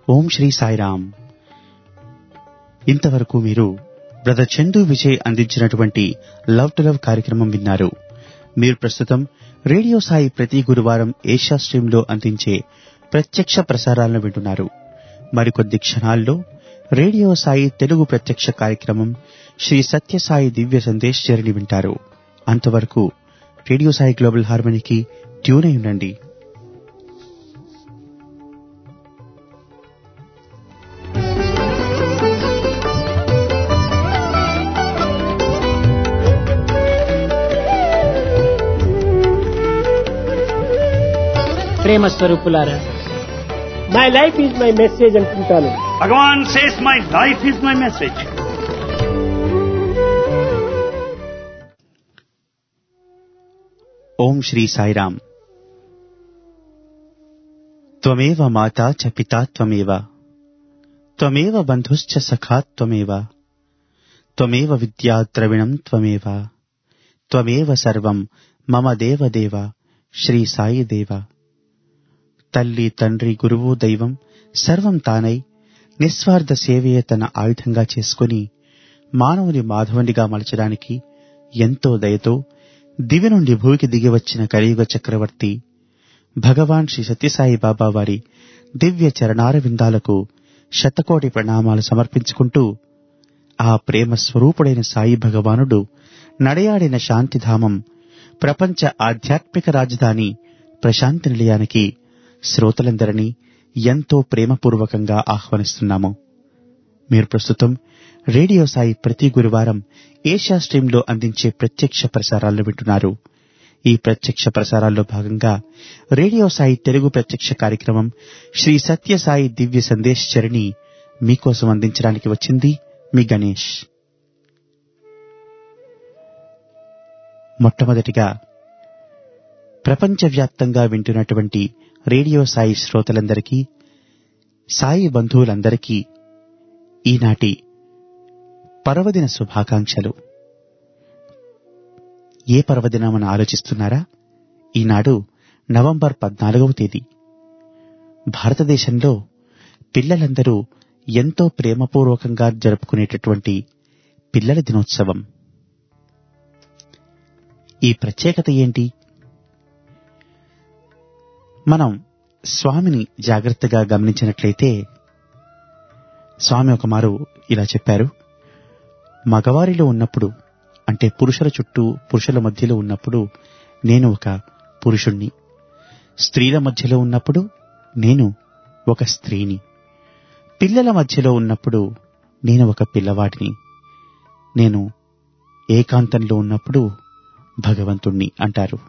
ఓం శ్రీ సాయిరామ్ ఇంతవరకు మీరు బ్రదర్ చందు విజయ్ అందించినటువంటి లవ్ టు లవ్ కార్యక్రమం విన్నారు మీరు ప్రస్తుతం రేడియో సాయి ప్రతి గురువారం ఏషియా స్ట్రీమ్లో అందించే ప్రత్యక్ష ప్రసారాలను వింటున్నారు మరికొద్ది క్షణాల్లో రేడియో సాయి తెలుగు ప్రత్యక్ష కార్యక్రమం శ్రీ సత్యసాయి దివ్య సందేశ్ చరణి వింటారు అంతవరకు రేడియో సాయి గ్లోబల్ హార్మనీకి ట్యూన్ అయి ఉండండి ప్రేమ స్వరూపులారా my life is my message అంటుంటాను Bhagavan says, My life is my message. ఓం శ్రీ సాయిరామ్ త్వమేవ మాతా చ పితా త్వమేవ త్వమేవ బంధుశ్చ సఖా త్వమేవ త్వమేవ విద్యా ద్రవిణం త్వమేవ త్వమేవ సర్వం మమ దేవదేవ శ్రీ సాయి దేవ తల్లి తండ్రి గురువు దైవం సర్వం తానై నిస్వార్థ సేవయే తన ఆయుధంగా చేసుకుని మానవుని మాధవునిగా మలచడానికి ఎంతో దయతో దివి నుండి భూమికి దిగి వచ్చిన కలియుగ చక్రవర్తి భగవాన్ శ్రీ సత్యసాయి బాబా వారి దివ్య చరణార విందాలకు శతకోటి ప్రణామాలు సమర్పించుకుంటూ ఆ ప్రేమ స్వరూపుడైన సాయి భగవానుడు నడయాడిన శాంతిధామం ప్రపంచ ఆధ్యాత్మిక రాజధాని ప్రశాంతి నిలయానికి శ్రోతలందరినీ ఎంతో ప్రేమపూర్వకంగా ఆహ్వానిస్తున్నాము మీరు ప్రస్తుతం రేడియో సాయి ప్రతి గురువారం ఏషియా స్ట్రీమ్లో అందించే ప్రత్యక్ష ప్రసారాలను వింటున్నారు ఈ ప్రత్యక్ష ప్రసారాల్లో భాగంగా రేడియో సాయి తెలుగు ప్రత్యక్ష కార్యక్రమం శ్రీ సత్య సాయి దివ్య సందేశ్ చరణి మీకోసం అందించడానికి వచ్చింది మీ గణేష్ మొట్టమొదటిగా ప్రపంచవ్యాప్తంగా వింటున్నటువంటి రేడియో సాయి శ్రోతలందరికీ సాయి బంధువులందరికీ ఈనాటి పర్వదిన శుభాకాంక్షలు ఏ పర్వదినమని ఆలోచిస్తున్నారా ఈనాడు నవంబర్ పద్నాలుగవ తేదీ భారతదేశంలో పిల్లలందరూ ఎంతో ప్రేమపూర్వకంగా జరుపుకునేటటువంటి పిల్లల దినోత్సవం ఈ ప్రత్యేకత ఏంటి మనం స్వామిని జాగ్రత్తగా గమనించినట్లయితే స్వామి ఒకమారు ఇలా చెప్పారు మగవారిలో ఉన్నప్పుడు అంటే పురుషుల చుట్టూ పురుషుల మధ్యలో ఉన్నప్పుడు నేను ఒక పురుషుణ్ణి స్త్రీల మధ్యలో ఉన్నప్పుడు నేను ఒక స్త్రీని పిల్లల మధ్యలో ఉన్నప్పుడు నేను ఒక పిల్లవాడిని నేను ఏకాంతంలో ఉన్నప్పుడు భగవంతుణ్ణి అంటారు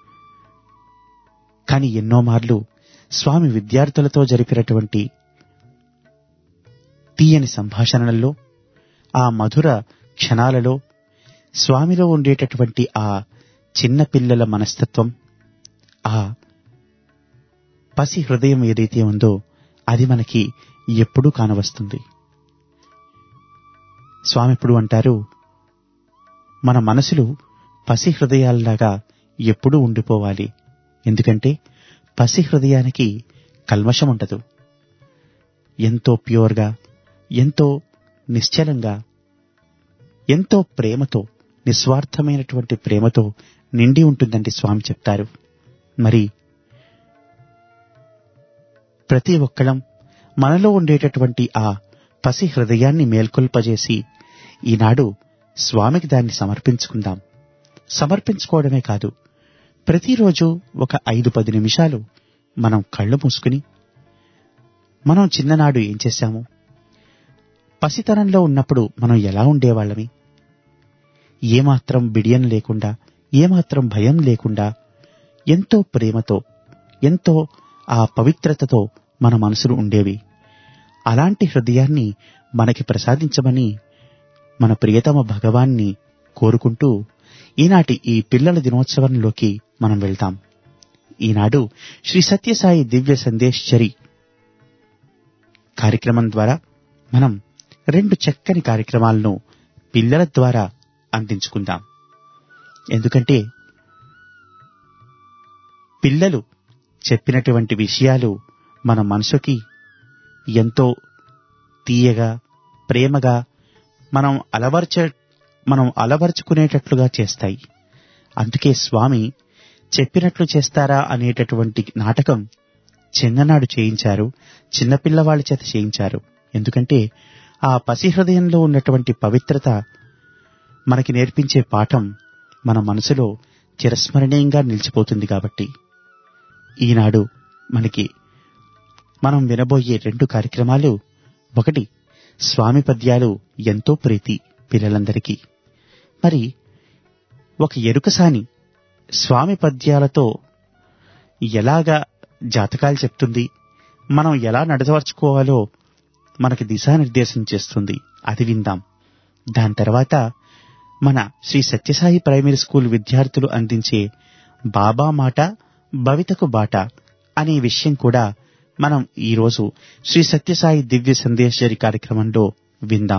కాని ఎన్నో మార్లు స్వామి విద్యార్థులతో జరిపినటువంటి తీయని సంభాషణలలో ఆ మధుర క్షణాలలో స్వామిలో ఉండేటటువంటి ఆ చిన్న పిల్లల మనస్తత్వం ఆ పసి హృదయం ఏదైతే ఉందో అది మనకి ఎప్పుడూ కానవస్తుంది స్వామి ఎప్పుడు అంటారు మన మనసులు పసి హృదయాల్లాగా ఎప్పుడూ ఉండిపోవాలి ఎందుకంటే పసి హృదయానికి కల్మషం ఉండదు ఎంతో ప్యూర్గా ఎంతో నిశ్చలంగా ఎంతో ప్రేమతో నిస్వార్థమైనటువంటి ప్రేమతో నిండి ఉంటుందండి స్వామి చెప్తారు మరి ప్రతి ఒక్కళం మనలో ఉండేటటువంటి ఆ పసి హృదయాన్ని మేల్కొల్పజేసి ఈనాడు స్వామికి దాన్ని సమర్పించుకుందాం సమర్పించుకోవడమే కాదు ప్రతిరోజు ఒక ఐదు పది నిమిషాలు మనం కళ్ళు మూసుకుని మనం చిన్ననాడు ఏం చేశాము పసితనంలో ఉన్నప్పుడు మనం ఎలా ఉండేవాళ్ళమి ఏమాత్రం బిడియం లేకుండా ఏమాత్రం భయం లేకుండా ఎంతో ప్రేమతో ఎంతో ఆ పవిత్రతతో మన మనసులు ఉండేవి అలాంటి హృదయాన్ని మనకి ప్రసాదించమని మన ప్రియతమ భగవాన్ని కోరుకుంటూ ఈనాటి ఈ పిల్లల దినోత్సవంలోకి మనం వెళ్తాం ఈనాడు శ్రీ సత్యసాయి దివ్య సందేశ్ చరి కార్యక్రమం ద్వారా మనం రెండు చక్కని కార్యక్రమాలను పిల్లల ద్వారా అందించుకుందాం ఎందుకంటే పిల్లలు చెప్పినటువంటి విషయాలు మన మనసుకి ఎంతో తీయగా ప్రేమగా మనం అలవర్చ మనం అలవర్చుకునేటట్లుగా చేస్తాయి అందుకే స్వామి చెప్పినట్లు చేస్తారా అనేటటువంటి నాటకం చిన్ననాడు చేయించారు చిన్నపిల్లవాళ్ళ చేత చేయించారు ఎందుకంటే ఆ పసి హృదయంలో ఉన్నటువంటి పవిత్రత మనకి నేర్పించే పాఠం మన మనసులో చిరస్మరణీయంగా నిలిచిపోతుంది కాబట్టి ఈనాడు మనకి మనం వినబోయే రెండు కార్యక్రమాలు ఒకటి స్వామి పద్యాలు ఎంతో ప్రీతి పిల్లలందరికీ మరి ఒక ఎరుకసాని స్వామి పద్యాలతో ఎలాగా జాతకాలు చెప్తుంది మనం ఎలా నడచవర్చుకోవాలో మనకి దిశానిర్దేశం చేస్తుంది అది విందాం దాని తర్వాత మన శ్రీ సత్యసాయి ప్రైమరీ స్కూల్ విద్యార్థులు అందించే బాబా మాట భవితకు బాట అనే విషయం కూడా మనం ఈరోజు శ్రీ సత్యసాయి దివ్య సందేశరి కార్యక్రమంలో విందాం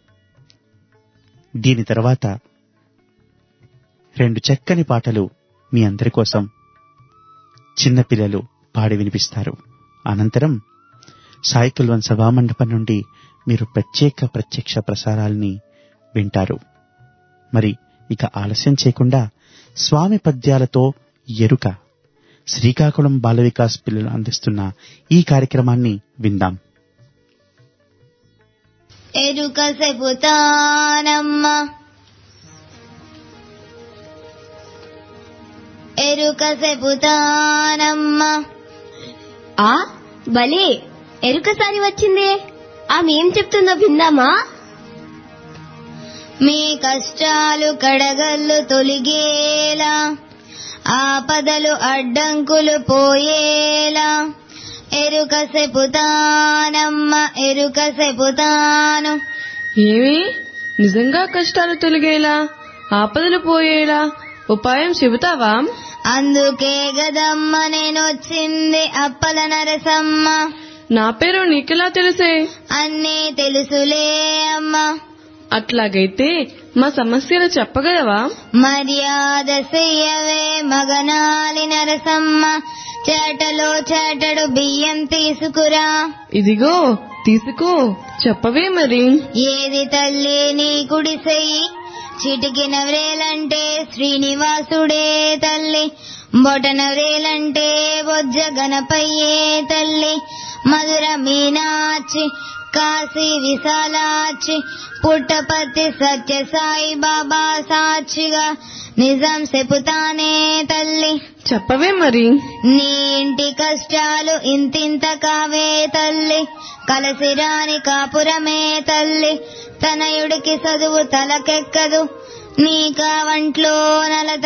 దీని తర్వాత రెండు చక్కని పాటలు మీ అందరి కోసం చిన్నపిల్లలు పాడి వినిపిస్తారు అనంతరం సాయికుల్వన్ సభామండపం నుండి మీరు ప్రత్యేక ప్రత్యక్ష ప్రసారాల్ని వింటారు మరి ఇక ఆలస్యం చేయకుండా స్వామి పద్యాలతో ఎరుక శ్రీకాకుళం బాల వికాస్ పిల్లలు అందిస్తున్న ఈ కార్యక్రమాన్ని విందాం ఎరుక చెబుతానమ్మ ఎరుక చెబుతానమ్మ ఆ భలే ఎరుకసారి వచ్చిందే ఆమె ఏం చెప్తుందో విందామా మీ కష్టాలు కడగళ్ళు తొలిగేలా ఆపదలు అడ్డంకులు పోయేలా ఎరుక చెబుతానమ్మ ఎరుక చెబుతాను ఏమి నిజంగా కష్టాలు తొలగేలా ఆపదలు పోయేలా ఉపాయం చెబుతావా అందుకే గదమ్మ నేనొచ్చింది అప్పల నరసమ్మ నా పేరు నీకెలా తెలుసే అన్నీ తెలుసులే అమ్మా అట్లాగైతే మా సమస్యలు చెప్పగలవా మర్యాద చెయ్యవే మగనాలి నరసమ్మ చేటలో చేటడు బియ్యం తీసుకురా ఇదిగో తీసుకో చెప్పవే మరి ఏది తల్లి నీ కుడి చెయ్యి చిటికిన వ్రేలంటే శ్రీనివాసుడే తల్లి బొటన వ్రేలంటే బొజ్జ గణపయ్యే తల్లి మధుర మీనాచి కాశీ విశాలాచి పుట్టపర్తి సత్య సాయి బాబా సాక్షిగా నిజం చెబుతానే తల్లి చెప్పవే మరి నీ ఇంటి కష్టాలు ఇంతింత కావే తల్లి కలసిరాని కాపురమే తల్లి తనయుడికి చదువు తలకెక్కదు నీ కావంట్లో నలత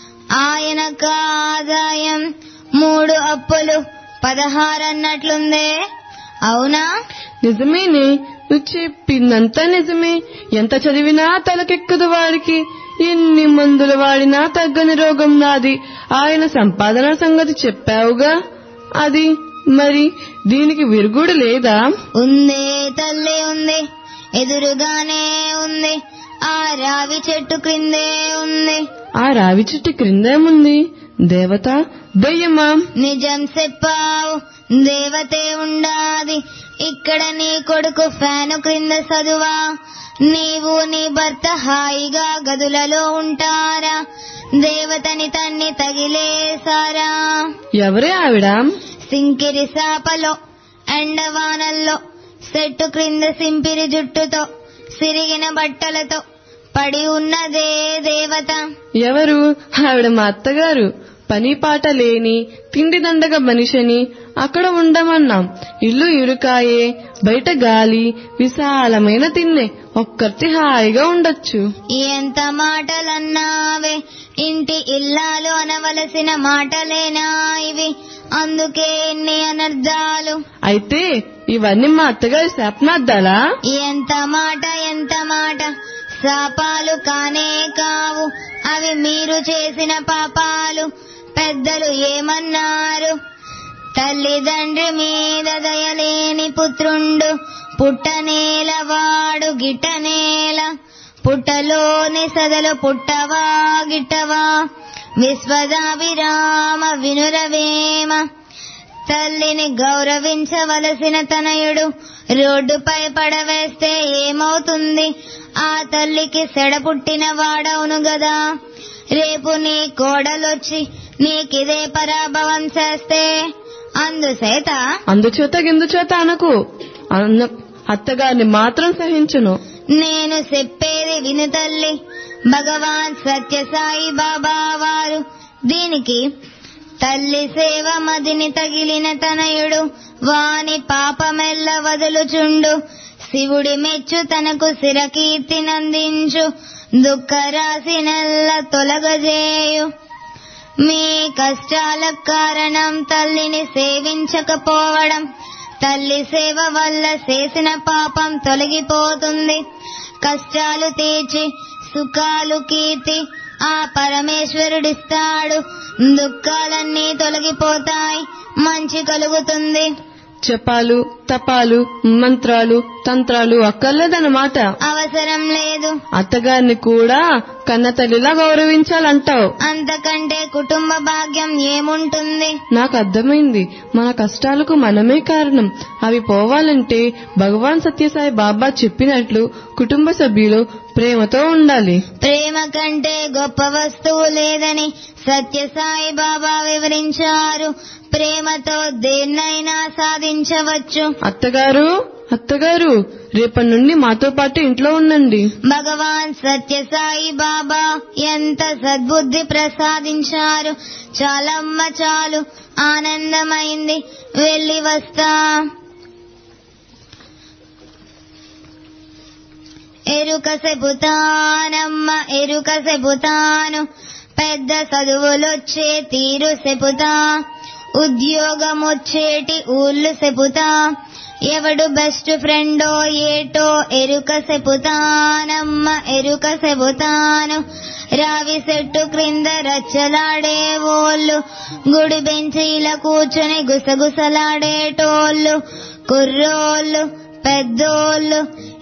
ఆయనక ఆదాయం మూడు అప్పులు పదహారన్నట్లుందే అవునా నిజమేనే నువ్వు చెప్పిందంతా నిజమే ఎంత చదివినా తలకెక్కదు వారికి ఎన్ని మందులు వాడినా తగ్గని రోగం నాది ఆయన సంపాదన సంగతి చెప్పావుగా అది మరి దీనికి విరుగుడు లేదా ఉందే తల్లి ఉంది ఎదురుగానే ఉంది ఆ రావి చెట్టు క్రిందే ఉంది ఆ రావి చెట్టు క్రిందేముంది దేవత దయ్యమా నిజం చెప్పావు దేవతే ఉండాది ఇక్కడ నీ కొడుకు ఫ్యాను క్రింద చదువా నీవు నీ భర్త హాయిగా గదులలో ఉంటారా దేవతని తన్ని తగిలేసారా ఎవరే ఆవిడ సింకిరి సాపలో ఎండవానల్లో చెట్టు క్రింద సింపిరి జుట్టుతో సిరిగిన బట్టలతో పడి ఉన్నదే దేవత ఎవరు ఆవిడ మా అత్తగారు పని పాట లేని తిండి దండగ మనిషిని అక్కడ ఉండమన్నాం ఇల్లు ఇరుకాయే బయట గాలి విశాలమైన తిన్నే ఒక్కర్తి హాయిగా ఉండొచ్చు ఎంత మాటలన్నావే ఇంటి ఇల్లాలు అనవలసిన మాటలేనా ఇవి అందుకే ఇన్ని అనర్థాలు అయితే ఇవన్నీ మా అత్తగారి శాపనార్థాలా ఎంత మాట ఎంత మాట శాపాలు కానే కావు అవి మీరు చేసిన పాపాలు పెద్దలు ఏమన్నారు తల్లిదండ్రి మీద దయలేని పుత్రుండు పుట్టనేల వాడు గిట్టనేల పుట్టలోని సదలు పుట్టవా గిట్టవా విశ్వదాభిరామ వినురవేమ తల్లిని గౌరవించవలసిన తనయుడు రోడ్డుపై పడవేస్తే ఏమవుతుంది ఆ తల్లికి సెడ పుట్టిన వాడవును గదా రేపు నీ కోడలొచ్చి నీకిదే పరాభవం చేస్తే అందుచేత అందుచేత గిందుచేత అనకు అన్న అత్తగారిని మాత్రం సహించును నేను చెప్పేది విను తల్లి భగవాన్ సత్యసాయి బాబా వారు దీనికి తల్లి సేవ మదిని తగిలిన తనయుడు వాని పాపమెల్ల వదులుచుండు శివుడి మెచ్చు తనకు శిరకీర్తి నందించు దుఃఖరాశి నెల్ల తొలగజేయు మీ కష్టాల కారణం తల్లిని సేవించకపోవడం తల్లి సేవ వల్ల చేసిన పాపం తొలగిపోతుంది కష్టాలు తీర్చి సుఖాలు కీర్తి ఆ పరమేశ్వరుడిస్తాడు దుఃఖాలన్నీ తొలగిపోతాయి మంచి కలుగుతుంది జపాలు తపాలు మంత్రాలు తంత్రాలు అక్కర్లేదన్నమాట అవసరం లేదు అత్తగారిని కూడా కన్న తల్లిలా గౌరవించాలంటావు అంతకంటే కుటుంబ భాగ్యం ఏముంటుంది నాకు అర్థమైంది మన కష్టాలకు మనమే కారణం అవి పోవాలంటే భగవాన్ సత్యసాయి బాబా చెప్పినట్లు కుటుంబ సభ్యులు ప్రేమతో ఉండాలి ప్రేమ కంటే గొప్ప వస్తువు లేదని సత్యసాయి బాబా వివరించారు ప్రేమతో దేన్నైనా సాధించవచ్చు అత్తగారు అత్తగారు రేపటి నుండి మాతో పాటు ఇంట్లో ఉండండి భగవాన్ సత్యసాయి బాబా ఎంత సద్బుద్ధి ప్రసాదించారు చాలమ్మ చాలు ఆనందమైంది వెళ్ళి వస్తా ఎరుక చెబుతానమ్మ ఎరుక చెబుతాను పెద్ద చదువులొచ్చే తీరు చెబుతా ఉద్యోగం వచ్చేటి ఊళ్ళు చెబుతా ఎవడు బెస్ట్ ఫ్రెండో ఏటో ఎరుక చెబుతానమ్మ ఎరుక చెబుతాను రావి చెట్టు క్రింద రచ్చలాడే ఓళ్ళు గుడి బెంచీల కూర్చొని గుసగుసలాడేటోళ్ళు కుర్రోళ్ళు పెద్దోళ్ళు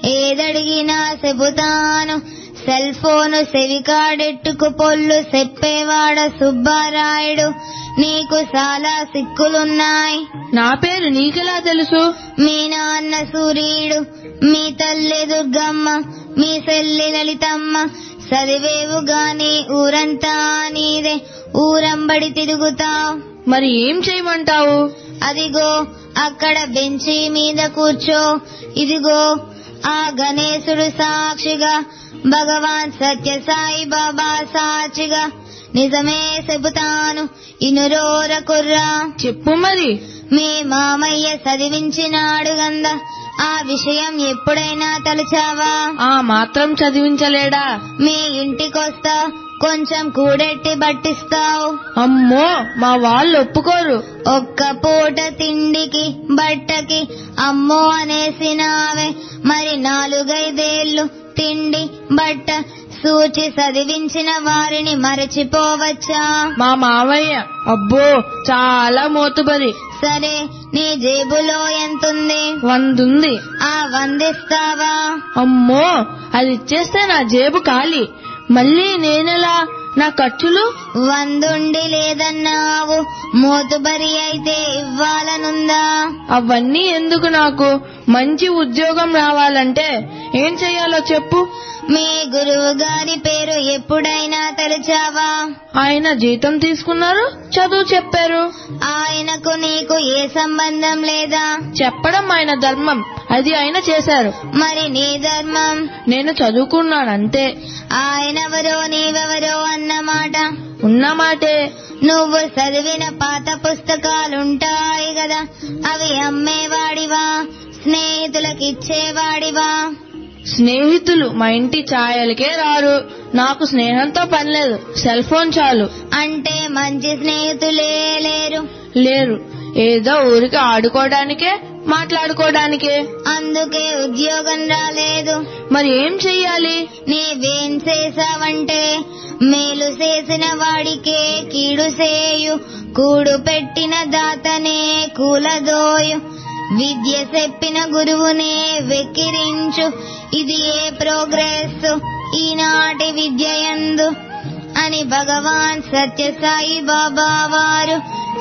ఏదడిగినా చెబుతాను సెల్ ఫోను సెవికాడెట్టుకు పొల్లు చెప్పేవాడ సుబ్బారాయుడు నీకు చాలా సిక్కులున్నాయి నా పేరు నీకెలా తెలుసు మీ నాన్న సూర్యుడు మీ తల్లి దుర్గమ్మ మీ చెల్లి లలితమ్మ చదివేవు గాని ఊరంతా నీదే ఊరంబడి తిరుగుతావు మరి ఏం చేయమంటావు అదిగో అక్కడ బెంచి మీద కూర్చో ఇదిగో ఆ గణేశుడు సాక్షిగా భగవాన్ సత్య సాయి బాబా సాక్షిగా నిజమే చెబుతాను ఇనురోర కుర్రా చెప్పు మరి మీ మామయ్య చదివించినాడు గంద ఆ విషయం ఎప్పుడైనా తలచావా ఆ మాత్రం చదివించలేడా మీ ఇంటికొస్తా కొంచెం కూడెట్టి బట్టిస్తావు అమ్మో మా వాళ్ళు ఒప్పుకోరు ఒక్క పూట తిండికి బట్టకి అమ్మో అనేసినావే మరి నాలుగైదేళ్లు తిండి బట్ట సూచి చదివించిన వారిని మరచిపోవచ్చా మా మావయ్య అబ్బో చాలా మోతుబరి సరే నీ జేబులో ఎంతుంది వందుంది ఆ వందిస్తావా అమ్మో అది ఇచ్చేస్తే నా జేబు ఖాళీ మళ్ళీ నేనెలా నా ఖర్చులు వందుండి లేదన్నావు మోతుబరి అయితే ఇవ్వాలనుందా అవన్నీ ఎందుకు నాకు మంచి ఉద్యోగం రావాలంటే ఏం చెయ్యాలో చెప్పు మీ గురువు గారి పేరు ఎప్పుడైనా తలిచావా ఆయన జీతం తీసుకున్నారు చదువు చెప్పారు ఆయనకు నీకు ఏ సంబంధం లేదా చెప్పడం ఆయన ధర్మం అది ఆయన చేశారు మరి నీ ధర్మం నేను చదువుకున్నాను అంతే ఆయనెవరో నీవెవరో అన్నమాట ఉన్నమాటే నువ్వు చదివిన పాత పుస్తకాలుంటాయి కదా అవి అమ్మేవాడివా స్నేహితులకు ఇచ్చేవాడివా స్నేహితులు మా ఇంటి ఛాయలకే రారు నాకు స్నేహంతో పనిలేదు సెల్ ఫోన్ చాలు అంటే మంచి స్నేహితులే లేరు లేరు ఏదో ఊరికి ఆడుకోవడానికే మాట్లాడుకోవడానికే అందుకే ఉద్యోగం రాలేదు మరి ఏం చెయ్యాలి నీవేం చేసావంటే మేలు చేసిన వాడికే కీడు చేయు కూడు పెట్టిన దాతనే కూలదోయు విద్య చెప్పిన గురువునే వెక్కిరించు ఇది ఏ ప్రోగ్రెస్ ఈనాటి విద్య యందు అని భగవాన్ సత్యసాయి బాబా వారు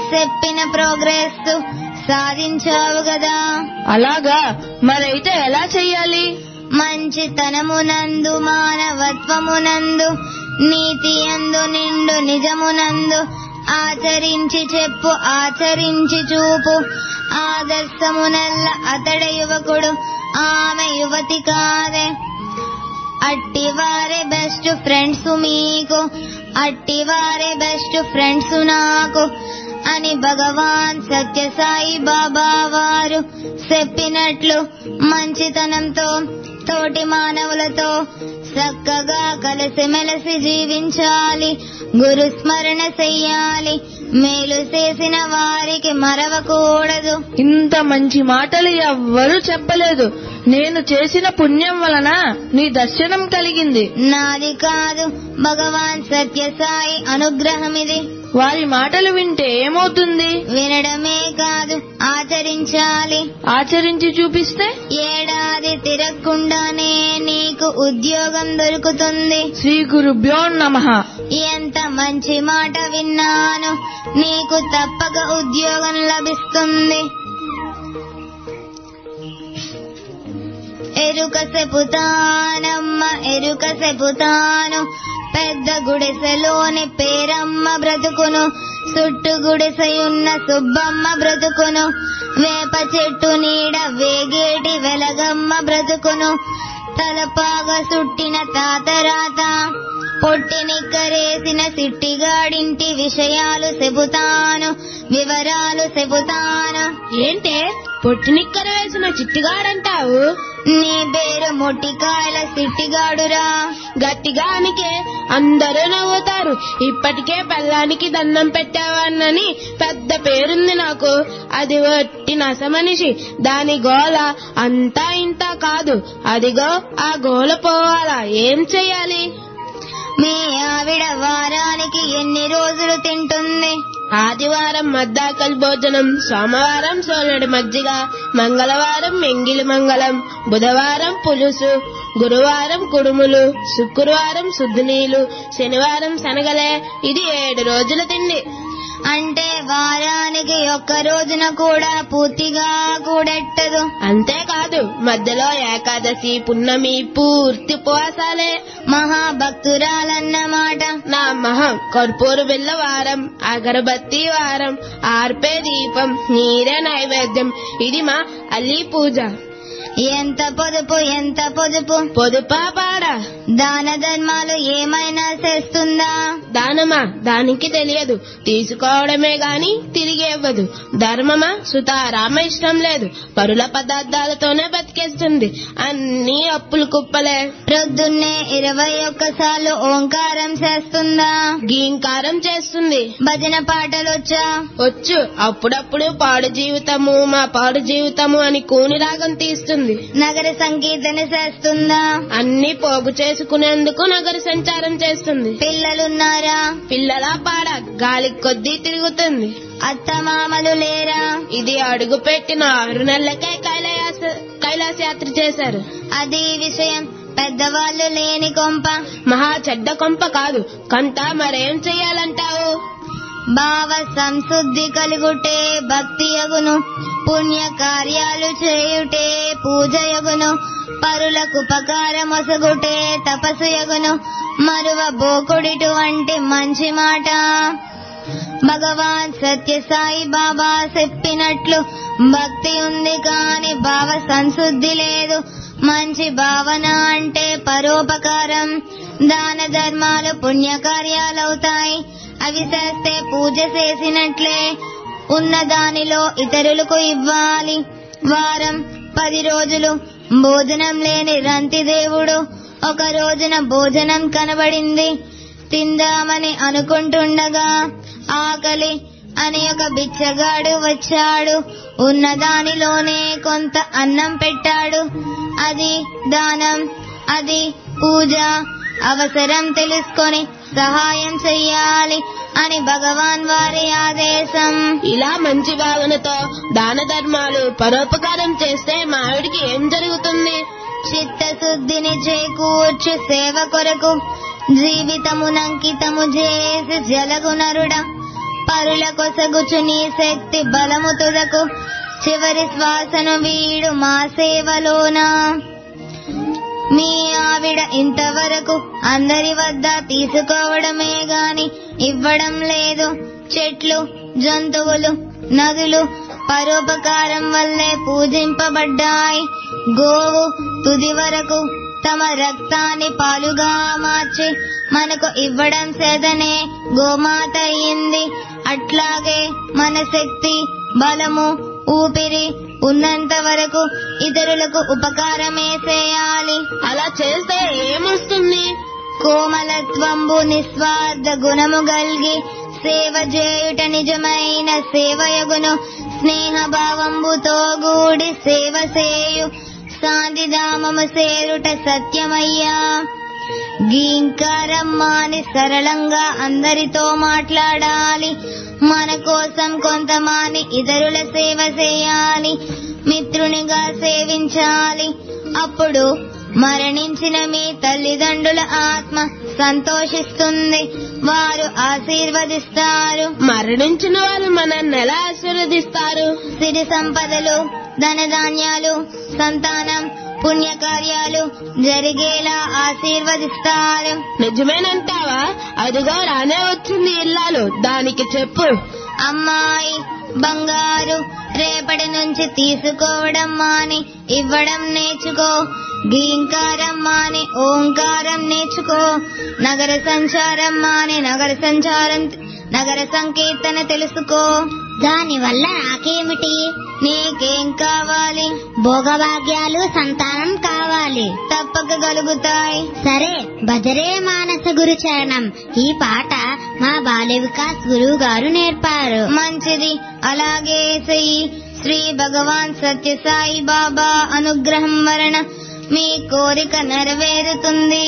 చెప్పిన ప్రోగ్రెస్ సాధించావు కదా అలాగా మరైతే ఎలా చెయ్యాలి మంచితనమునందు మానవత్వమునందు నీతి అందు నిండు నిజమునందు ఆచరించి చెప్పు ఆచరించి చూపు ఆదర్శమునల్ల అతడ యువకుడు ఆమె యువతి కాదే అట్టివారే బెస్ట్ ఫ్రెండ్స్ మీకు అట్టివారే బెస్ట్ ఫ్రెండ్స్ నాకు అని భగవాన్ సత్యసాయి బాబా వారు చెప్పినట్లు మంచితనంతో తోటి మానవులతో చక్కగా కలిసిమెలిసి జీవించాలి గురు స్మరణ చెయ్యాలి మేలు చేసిన వారికి మరవకూడదు ఇంత మంచి మాటలు ఎవ్వరూ చెప్పలేదు నేను చేసిన పుణ్యం వలన నీ దర్శనం కలిగింది నాది కాదు భగవాన్ సత్యసాయి అనుగ్రహం ఇది వారి మాటలు వింటే ఏమవుతుంది వినడమే కాదు ఆచరించాలి ఆచరించి చూపిస్తే ఏడాది తిరగకుండానే నీకు ఉద్యోగం దొరుకుతుంది శ్రీ గురుభ్యో నమ ఎంత మంచి మాట విన్నాను నీకు తప్పక ఉద్యోగం లభిస్తుంది ఎరుక చెబుతానమ్మ ఎరుక చెబుతాను పెద్ద గుడిసెలోని పేరమ్మ బ్రతుకును చుట్టు గుడిసెయున్న సుబ్బమ్మ బ్రతుకును వేప చెట్టు నీడ వేగేటి వెలగమ్మ బ్రతుకును తలపాగా సుట్టిన తాతరాత పొట్టి నిక్కరేసిన సిట్టిగాడింటి విషయాలు చెబుతాను వివరాలు చెబుతాను ఏంటే పొట్టి నిక్కర వేసిన చిట్టిగాడంటావు నీ పేరు మొట్టికాయల సిట్టిగాడురా గట్టిగానికే అందరూ నవ్వుతారు ఇప్పటికే పెళ్ళానికి దండం పెట్టావన్నని పెద్ద పేరుంది నాకు అది వట్టి నస మనిషి దాని గోల అంతా ఇంత కాదు అదిగో ఆ గోల పోవాలా ఏం చెయ్యాలి మీ ఆవిడ వారానికి ఎన్ని రోజులు తింటుంది ఆదివారం మద్దాకల్ భోజనం సోమవారం సోలడి మజ్జిగ మంగళవారం ఎంగిలి మంగళం బుధవారం పులుసు గురువారం కుడుములు శుక్రవారం శుద్ధునీలు శనివారం శనగలే ఇది ఏడు రోజుల తిండి అంటే వారానికి ఒక్క రోజున కూడా పూర్తిగా కూడెట్టదు అంతేకాదు మధ్యలో ఏకాదశి పున్నమి పూర్తి ఉపవాసాలే మహాభక్తురాలన్నమాట నా మహం కర్పూర బిల్ల వారం అగరబత్తి వారం ఆర్పే దీపం నీరే నైవేద్యం ఇది మా అల్లి పూజ ఎంత పొదుపు ఎంత పొదుపు పొదుపా పాడా దాన ధర్మాలు ఏమైనా చేస్తుందా దానమా దానికి తెలియదు తీసుకోవడమే గాని తిరిగి ఇవ్వదు ధర్మమా సుతారామ ఇష్టం లేదు పరుల పదార్థాలతోనే బతికేస్తుంది అన్ని అప్పులు కుప్పలే ప్రొద్దున్నే ఇరవై ఒక్కసార్లు ఓంకారం చేస్తుందా గీంకారం చేస్తుంది భజన పాటలొచ్చా వచ్చు అప్పుడప్పుడు పాడు జీవితము మా పాడు జీవితము అని కూని రాగం తీస్తుంది నగర సంకీర్తన చేస్తుందా అన్ని పోగు చేసుకునేందుకు నగర సంచారం చేస్తుంది పిల్లలున్నారా పిల్లల పాడ గాలి కొద్దీ తిరుగుతుంది అత్తమామలు లేరా ఇది అడుగు పెట్టిన ఆరు నెలలకే కైలాస కైలాస యాత్ర చేశారు అది విషయం పెద్దవాళ్ళు లేని కొంప మహా చెడ్డ కొంప కాదు కంట మరేం చెయ్యాలంటావు భావ సంశుద్ధి కలుగుటే భక్తి యగును పుణ్య కార్యాలు చేయుటే పూజ యగును పరులకు ఉపకారమొసగుటే తపస్సు యగును మరువ బోకుడిటువంటి మంచి మాట భగవాన్ సత్యసాయి బాబా చెప్పినట్లు భక్తి ఉంది కాని భావ సంశుద్ధి లేదు మంచి భావన అంటే పరోపకారం దాన ధర్మాలు పుణ్యకార్యాలవుతాయి అవి చేస్తే పూజ చేసినట్లే ఉన్న దానిలో ఇతరులకు ఇవ్వాలి వారం పది రోజులు భోజనం లేని రంతి దేవుడు ఒక రోజున భోజనం కనబడింది తిందామని అనుకుంటుండగా ఆకలి అని ఒక బిచ్చగాడు వచ్చాడు ఉన్న దానిలోనే కొంత అన్నం పెట్టాడు అది దానం అది పూజ అవసరం తెలుసుకొని సహాయం చెయ్యాలి అని భగవాన్ వారి ఆదేశం ఇలా మంచి భావనతో దాన ధర్మాలు పరోపకారం చేస్తే మా ఆవిడికి ఏం జరుగుతుంది చిత్తశుద్ధిని చేకూర్చు సేవ కొరకు జీవితమునంకితము చేసి జలగునరుడ పరుల కొసగుచు నీ శక్తి బలము తుదకు చివరి శ్వాసను వీడు మా సేవలోనా మీ ఆవిడ ఇంతవరకు అందరి వద్ద తీసుకోవడమే గాని ఇవ్వడం లేదు చెట్లు జంతువులు నదులు పరోపకారం వల్లే పూజింపబడ్డాయి గోవు తుది వరకు తమ రక్తాన్ని పాలుగా మార్చి మనకు ఇవ్వడం చేతనే గోమాత అయింది అట్లాగే మన శక్తి బలము ఊపిరి ఉన్నంత వరకు ఇతరులకు ఉపకారమే చేయాలి అలా చేస్తే ఏమొస్తుంది కోమలత్వంబు నిస్వార్థ గుణము గల్గి సేవ చేయుట నిజమైన సేవయగును స్నేహ భావంబుతో గూడి సేవ చేయు శాంతిధామము సేరుట సత్యమయ్యా గీంకారమ్మాని సరళంగా అందరితో మాట్లాడాలి మన కోసం కొంతమంది ఇతరుల సేవ చేయాలి మిత్రునిగా సేవించాలి అప్పుడు మరణించిన మీ తల్లిదండ్రుల ఆత్మ సంతోషిస్తుంది వారు ఆశీర్వదిస్తారు మరణించిన వాళ్ళు మనల్ని ఎలా ఆశీర్వదిస్తారు సిరి సంపదలు ధనధాన్యాలు సంతానం పుణ్యకార్యాలు జరిగేలా ఆశీర్వదిస్తారు నిజమేనంటావా అదిగో రానే వచ్చింది ఇల్లాలు దానికి చెప్పు అమ్మాయి బంగారు రేపటి నుంచి తీసుకోవడం మాని ఇవ్వడం నేర్చుకో గీంకారం మాని ఓంకారం నేర్చుకో నగర సంచారం మాని నగర సంచారం నగర సంకీర్తన తెలుసుకో దానివల్ల నాకేమిటి నీకేం కావాలి భోగభాగ్యాలు సంతానం కావాలి తప్పక కలుగుతాయి సరే భజరే మానస గురు చరణం ఈ పాట మా బాల్య వికాస్ గురువు గారు నేర్పారు మంచిది అలాగే చెయ్యి శ్రీ భగవాన్ సత్యసాయి బాబా అనుగ్రహం వలన మీ కోరిక నెరవేరుతుంది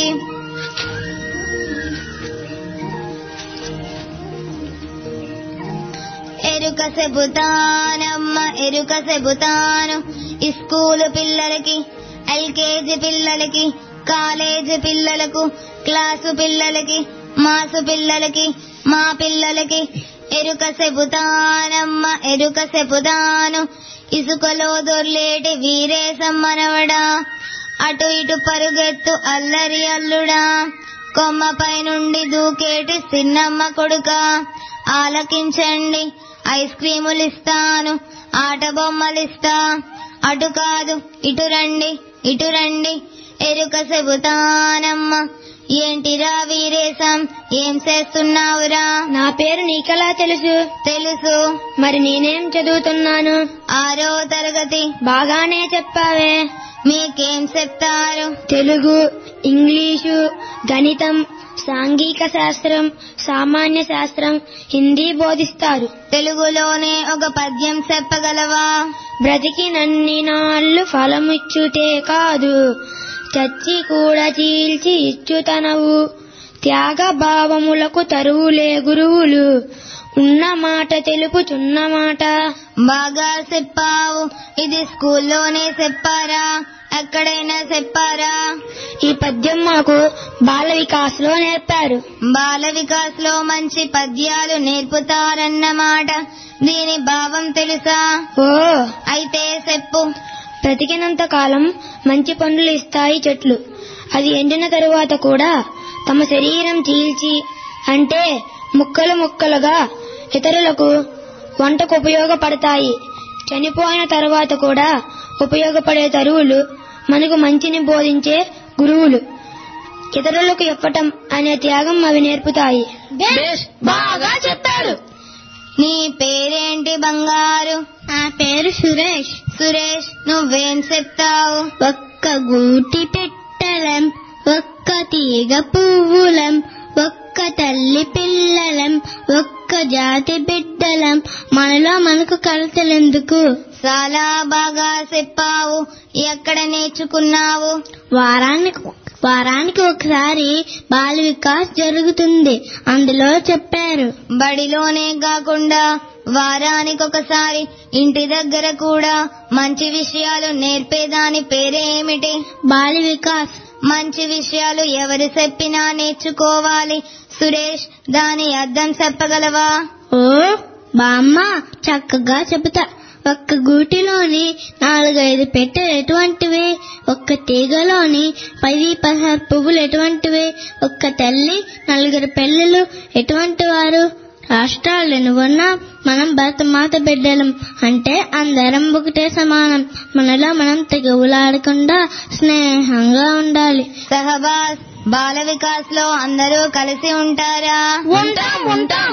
ఎరుక చెబుతానమ్మ ఎరుక చెబుతాను ఈ స్కూలు పిల్లలకి ఎల్కేజీ పిల్లలకి కాలేజీ పిల్లలకు క్లాసు పిల్లలకి మాసు పిల్లలకి మా పిల్లలకి ఎరుక చెబుతానమ్మ ఎరుక చెబుతాను ఇసుకలో దొర్లేటి వీరేశం మనవడా అటు ఇటు పరుగెత్తు అల్లరి అల్లుడా కొమ్మపై నుండి దూకేటి సిన్నమ్మ కొడుక ఆలకించండి ఐస్ క్రీములు ఇస్తాను ఆట బొమ్మలు ఇస్తా అటు కాదు ఇటు రండి ఇటు రండి ఎరుక చెబుతానమ్మ ఏంటిరా వీరేశం ఏం చేస్తున్నావురా నా పేరు నీకెలా తెలుసు తెలుసు మరి నేనేం చదువుతున్నాను ఆరో తరగతి బాగానే చెప్పావే మీకేం చెప్తారు తెలుగు ఇంగ్లీషు గణితం సాంఘిక శాస్త్రం సామాన్య శాస్త్రం హిందీ బోధిస్తారు తెలుగులోనే ఒక పద్యం చెప్పగలవా బ్రతికినన్ని నాళ్ళు ఫలమిచ్చుటే కాదు చచ్చి కూడా చీల్చి ఇచ్చుతనవు త్యాగ భావములకు తరువులే గురువులు ఉన్న మాట తెలుపుచున్న మాట బాగా చెప్పావు ఇది స్కూల్లోనే చెప్పారా ఎక్కడైనా చెప్పారా ఈ పద్యం మాకు బాల వికాస్ లో నేర్పారు బాల వికాస్ లో మంచి పద్యాలు నేర్పుతారన్నమాట దీని భావం తెలుసా ఓ అయితే చెప్పు బ్రతికినంత కాలం మంచి పండ్లు ఇస్తాయి చెట్లు అది ఎండిన తరువాత కూడా తమ శరీరం చీల్చి అంటే ముక్కలు ముక్కలుగా ఇతరులకు వంటకు ఉపయోగపడతాయి చనిపోయిన తర్వాత కూడా ఉపయోగపడే తరువులు మనకు మంచిని బోధించే గురువులు ఇతరులకు ఇవ్వటం అనే త్యాగం అవి నేర్పుతాయి బేష్ బాగా చెప్పారు నీ పేరేంటి బంగారు నా పేరు సురేష్ సురేష్ నువ్వేం చెప్తావు ఒక్క గూటి పెట్టలం ఒక్క తీగ పువ్వులం ఒక్క తల్లి పిల్లలం ఒక్క జాతి బిడ్డలం మనలో మనకు కలతలెందుకు చాలా బాగా చెప్పావు ఎక్కడ నేర్చుకున్నావు వారానికి వారానికి ఒకసారి బాల వికాస్ జరుగుతుంది అందులో చెప్పారు బడిలోనే కాకుండా వారానికి ఒకసారి ఇంటి దగ్గర కూడా మంచి విషయాలు నేర్పేదాని పేరేమిటి బాల వికాస్ మంచి విషయాలు ఎవరు చెప్పినా నేర్చుకోవాలి సురేష్ దాని అర్థం చెప్పగలవా ఓ బామ్మ చక్కగా చెబుతా ఒక్క గూటిలోని నాలుగైదు పెట్టెలు ఎటువంటివి ఒక్క తీగలోని పది పదహారు పువ్వులు ఎటువంటివి ఒక్క తల్లి నలుగురు పిల్లలు ఎటువంటి వారు రాష్ట్రాలు ఎన్నుకున్నా మనం భరతమాత బిడ్డలం అంటే అందరం ఒకటే సమానం మనలో మనం తెగులాడకుండా స్నేహంగా ఉండాలి సహబాస్ బాల వికాస్ లో అందరూ కలిసి ఉంటారా ఉంటాం ఉంటాం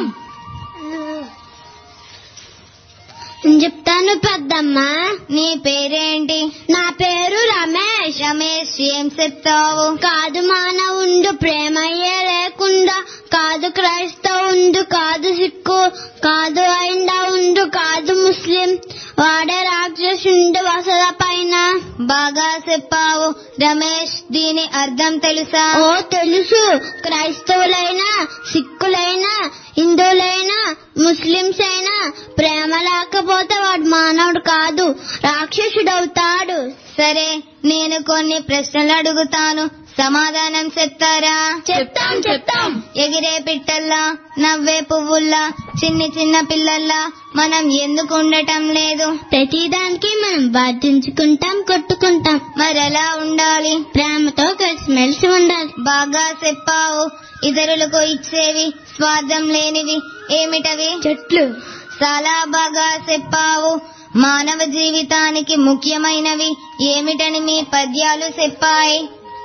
నేను చెప్తాను పెద్దమ్మ నీ పేరేంటి నా పేరు రమేష్ రమేష్ ఏం చెప్తావు కాదు మానవుండు ప్రేమయ్యే లేకుండా కాదు క్రైస్తవుండు కాదు సిక్కు కాదు ఐండా ఉండు కాదు ముస్లిం వాడే రాక్షసుండు వసల పైన బాగా చెప్పావు రమేష్ దీని అర్థం తెలుసా ఓ తెలుసు క్రైస్తవులైనా సిక్కులైనా హిందువులైనా ముస్లింస్ అయినా ప్రేమ లేకపోతే వాడు మానవుడు కాదు రాక్షసుడవుతాడు సరే నేను కొన్ని ప్రశ్నలు అడుగుతాను సమాధానం చెప్తారా చెప్తాం చెప్తాం ఎగిరే పిట్టల్లా నవ్వే పువ్వుల్లా చిన్ని చిన్న పిల్లల్లా మనం ఎందుకు ఉండటం లేదు ప్రతిదానికి మనం బాధించుకుంటాం కొట్టుకుంటాం మరెలా ఉండాలి ప్రేమతో కలిసిమెలిసి ఉండాలి బాగా చెప్పావు ఇతరులకు ఇచ్చేవి స్వార్థం లేనివి ఏమిటవి చెట్లు చాలా బాగా చెప్పావు మానవ జీవితానికి ముఖ్యమైనవి ఏమిటని మీ పద్యాలు చెప్పాయి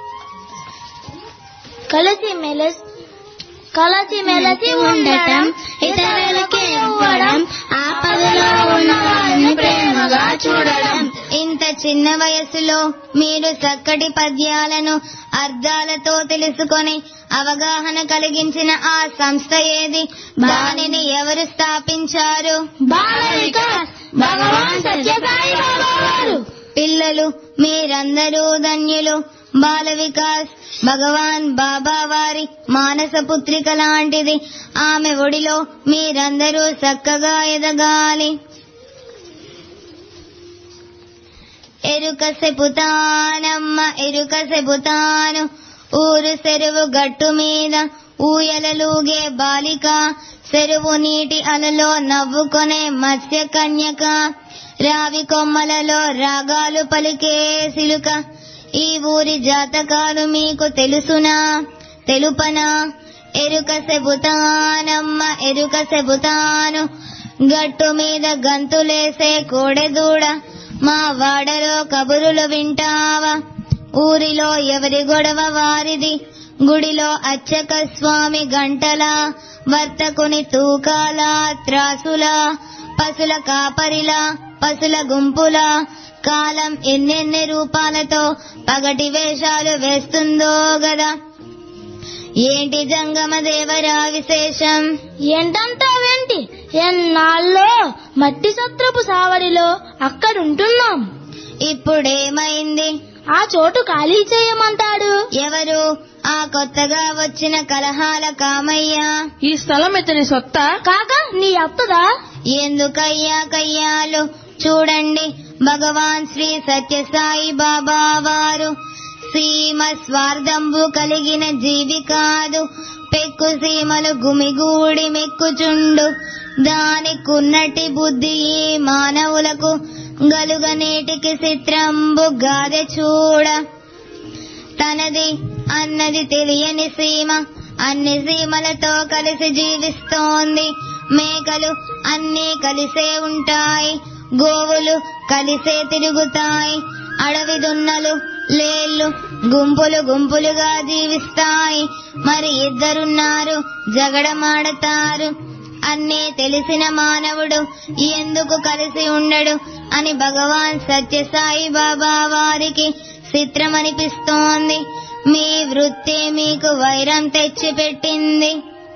కలిసి మెలిసి కలిసి మెలిసి ఉండటం ఇతరులకి ఇవ్వడం ఆపదలో ఉన్న వారిని ప్రేమగా చూడడం ఇంత చిన్న వయసులో మీరు చక్కటి పద్యాలను అర్థాలతో తెలుసుకొని అవగాహన కలిగించిన ఆ సంస్థ ఏది దానిని ఎవరు స్థాపించారు బాల వికాస్ భగవాన్ సత్యసాయి బాబా వారు పిల్లలు మీరందరూ ధన్యులు బాల వికాస్ భగవాన్ బాబా వారి మానస పుత్రిక లాంటిది ఆమె ఒడిలో మీరందరూ చక్కగా ఎదగాలి ఎరుక సెపుతానమ్మ ఎరుక సెపుతాను ఊరు చెరువు గట్టు మీద ఊయలలూగే బాలిక చెరువు నీటి అలలో నవ్వుకొనే మత్స్య కన్యక రావి కొమ్మలలో రాగాలు పలికే సిలుక ఈ ఊరి జాతకాలు మీకు తెలుసునా తెలుపనా ఎరుక సెబుతానమ్మ ఎరుక సెబుతాను గట్టు మీద గంతులేసే కోడెదూడ మా వాడలో కబురులు వింటావా ఊరిలో ఎవరి గొడవ వారిది గుడిలో అచ్చక స్వామి గంటల వర్తకుని తూకాల త్రాసుల పసుల కాపరిల పసుల గుంపుల కాలం ఎన్నెన్ని రూపాలతో పగటి వేషాలు వేస్తుందో గదా ఏంటి జంగమ దేవరా విశేషం ఏంటంటావేంటి ఎన్నాళ్ళో మట్టి సత్రపు సావడిలో అక్కడుంటున్నాం ఇప్పుడేమైంది ఆ చోటు ఖాళీ చేయమంటాడు ఎవరు ఆ కొత్తగా వచ్చిన కలహాల కామయ్య ఈ స్థలం ఇతని సొత్తా కాక నీ అత్తదా ఎందుకయ్యా కయ్యాలు చూడండి భగవాన్ శ్రీ సత్యసాయి బాబా వారు సీమ స్వార్థంబు కలిగిన జీవి కాదు పెక్కు సీమలు గుమిగూడి మెక్కుచుండు దానికున్నటి బుద్ధి ఈ మానవులకు గలుగనేటికి చిత్రంబు గాదె చూడ తనది అన్నది తెలియని సీమ అన్ని సీమలతో కలిసి జీవిస్తోంది మేకలు అన్నీ కలిసే ఉంటాయి గోవులు కలిసే తిరుగుతాయి అడవి దున్నలు లేళ్ళు గుంపులు గుంపులుగా జీవిస్తాయి మరి ఇద్దరున్నారు జగడమాడతారు అన్నీ తెలిసిన మానవుడు ఎందుకు కలిసి ఉండడు అని భగవాన్ సత్యసాయి బాబా వారికి చిత్రమనిపిస్తోంది మీ వృత్తి మీకు వైరం తెచ్చిపెట్టింది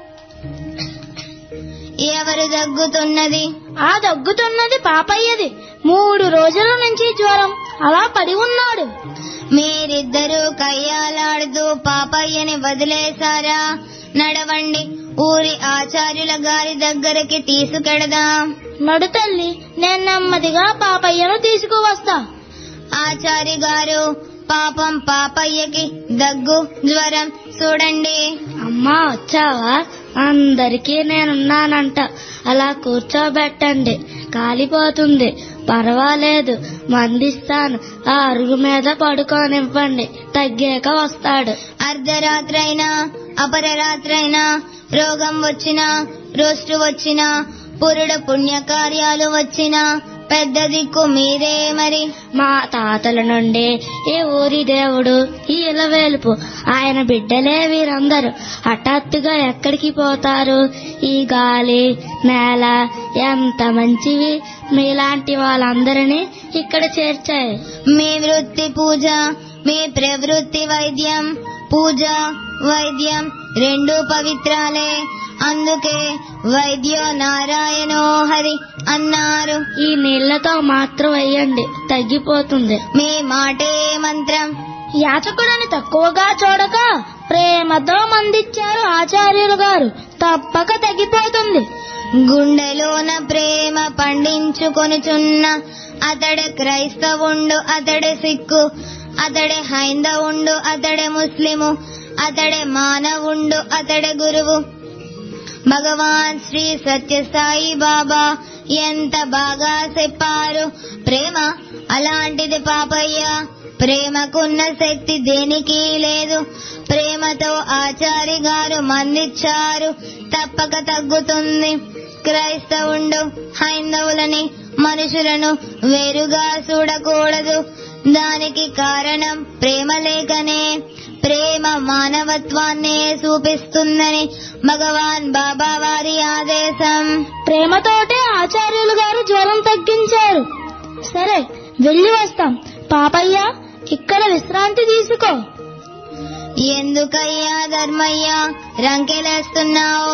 ఎవరు దగ్గుతున్నది ఆ దగ్గుతున్నది పాపయ్యది మూడు రోజుల నుంచి జ్వరం అలా పడి ఉన్నాడు మీరిద్దరూ కయ్యాలాడుతూ పాపయ్యని వదిలేశారా నడవండి ఊరి ఆచార్యుల గారి దగ్గరికి తీసుకెడదాం నడుతల్లి నేను నెమ్మదిగా పాపయ్యను తీసుకువస్తా ఆచారి గారు పాపం పాపయ్యకి దగ్గు జ్వరం చూడండి అమ్మా వచ్చావా అందరికీ నేనున్నానంట అలా కూర్చోబెట్టండి కాలిపోతుంది పర్వాలేదు మందిస్తాను ఆ అరుగు మీద పడుకోనివ్వండి తగ్గాక వస్తాడు అర్ధరాత్రైనా అపరరాత్రైనా రోగం వచ్చినా రోస్టు వచ్చినా పురుడు పుణ్యకార్యాలు వచ్చినా పెద్ద దిక్కు మీరే మరి మా తాతల నుండి ఈ ఊరి దేవుడు ఈ ఇలవేలుపు ఆయన బిడ్డలే వీరందరూ హఠాత్తుగా ఎక్కడికి పోతారు ఈ గాలి నేల ఎంత మంచివి మీలాంటి వాళ్ళందరినీ ఇక్కడ చేర్చాయి మీ వృత్తి పూజ మీ ప్రవృత్తి వైద్యం పూజ వైద్యం రెండు పవిత్రాలే అందుకే వైద్యో నారాయణో హరి అన్నారు ఈ నీళ్లతో మాత్రం వేయండి తగ్గిపోతుంది మీ మాటే మంత్రం యాచకుడని తక్కువగా చూడక ప్రేమతో మందిచ్చారు ఆచార్యులు గారు తప్పక తగ్గిపోతుంది గుండెలోన ప్రేమ పండించుకొనుచున్న అతడే క్రైస్తవుండు అతడే సిక్కు అతడే హైందవుండు అతడే ముస్లిము అతడే మానవుండు అతడే గురువు భగవాన్ శ్రీ సత్యసాయి బాబా ఎంత బాగా చెప్పారు ప్రేమ అలాంటిది పాపయ్య ప్రేమకున్న శక్తి దేనికి లేదు ప్రేమతో ఆచారి గారు మందిచ్చారు తప్పక తగ్గుతుంది క్రైస్తవుండు హైందవులని మనుషులను వేరుగా చూడకూడదు దానికి కారణం ప్రేమ లేకనే ప్రేమ మానవత్వాన్నే చూపిస్తుందని భగవాన్ బాబా వారి ఆదేశం ప్రేమతోటే ఆచార్యులు గారు జ్వరం తగ్గించారు సరే వెళ్ళి వస్తాం పాపయ్య ఇక్కడ విశ్రాంతి తీసుకో ఎందుకయ్యా ధర్మయ్య రంకెలేస్తున్నావు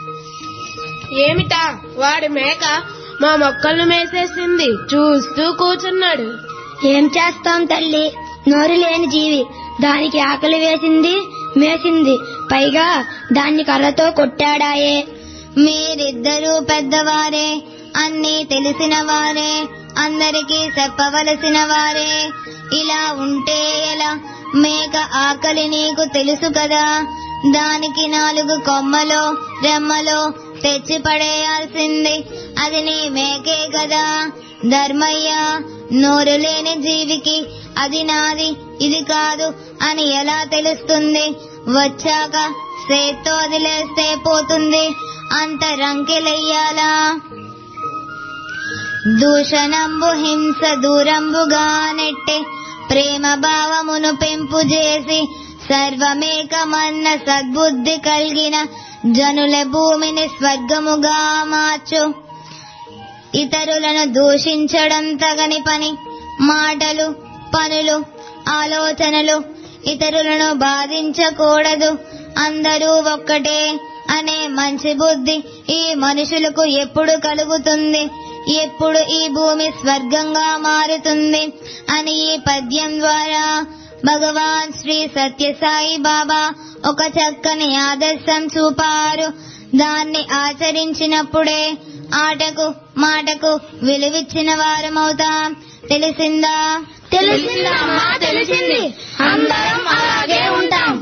ఏమిటా వాడి మేక మా మొక్కలను మేసేసింది చూస్తూ కూర్చున్నాడు ఏం చేస్తాం తల్లి నోరు లేని జీవి దానికి ఆకలి వేసింది మేసింది పైగా దాన్ని కర్రతో కొట్టాడాయే మీరిద్దరూ పెద్దవారే అన్నీ తెలిసిన వారే అందరికీ చెప్పవలసిన వారే ఇలా ఉంటే ఎలా మేక ఆకలి నీకు తెలుసు కదా దానికి నాలుగు కొమ్మలో రెమ్మలో తెచ్చి పడేయాల్సింది అది నీ మేకే కదా ధర్మయ్య నోరు లేని జీవికి అది నాది ఇది కాదు అని ఎలా తెలుస్తుంది వచ్చాక సేత్తో వదిలేస్తే పోతుంది అంత రంకెలెయ్యాలా దూషణంబు హింస దూరంబుగా నెట్టే ప్రేమ భావమును పెంపు చేసి సర్వమేకమన్న సద్బుద్ధి కలిగిన జనుల భూమిని స్వర్గముగా మార్చు ఇతరులను దూషించడం తగని పని మాటలు పనులు ఆలోచనలు ఇతరులను బాధించకూడదు అందరూ ఒక్కటే అనే మంచి బుద్ధి ఈ మనుషులకు ఎప్పుడు కలుగుతుంది ఎప్పుడు ఈ భూమి స్వర్గంగా మారుతుంది అని ఈ పద్యం ద్వారా భగవాన్ శ్రీ సత్యసాయి బాబా ఒక చక్కని ఆదర్శం చూపారు దాన్ని ఆచరించినప్పుడే ఆటకు మాటకు విలువిచ్చిన వారమవుతాం తెలిసిందా తెలిసిందమ్మా తెలిసింది అందరం అలాగే ఉంటాం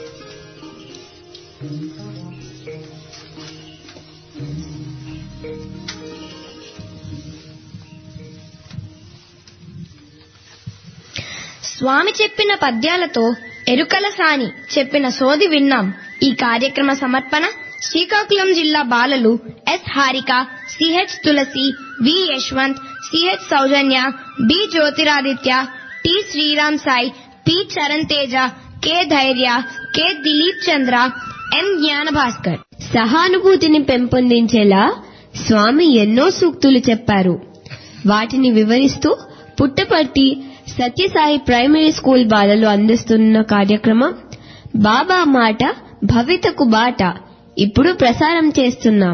స్వామి చెప్పిన పద్యాలతో ఎరుకల సాని చెప్పిన సోది విన్నాం ఈ కార్యక్రమ సమర్పణ శ్రీకాకుళం జిల్లా బాలలు S Harika C H Tulasi V Yashwanth C H Soujanya B Jyotiraditya T Sriram Sai P Charan Teja K Dhairya K Dilip Chandra M Gnana Bhaskar సహానుభూతిని పెంపొందించేలా స్వామి ఎన్నో సూక్తులు చెప్పారు వాటిని వివరిస్తూ పుట్టపర్తి సత్యసాయి ప్రైమరీ స్కూల్ బాలలు అందిస్తున్న కార్యక్రమం బాబా మాట భవితకు బాట ఇప్పుడు ప్రసారం చేస్తున్నాం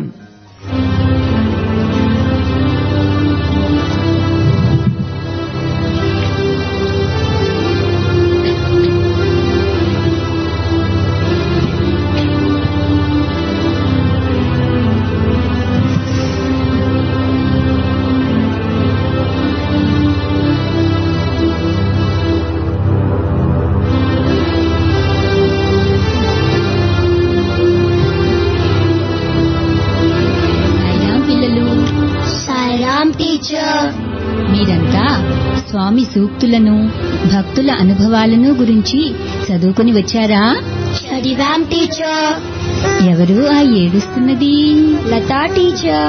స్వామి సూక్తులను భక్తుల అనుభవాలను గురించి చదువుకుని వచ్చారా చదివాం టీచర్ ఎవరు ఆ ఏడుస్తున్నది లతా టీచర్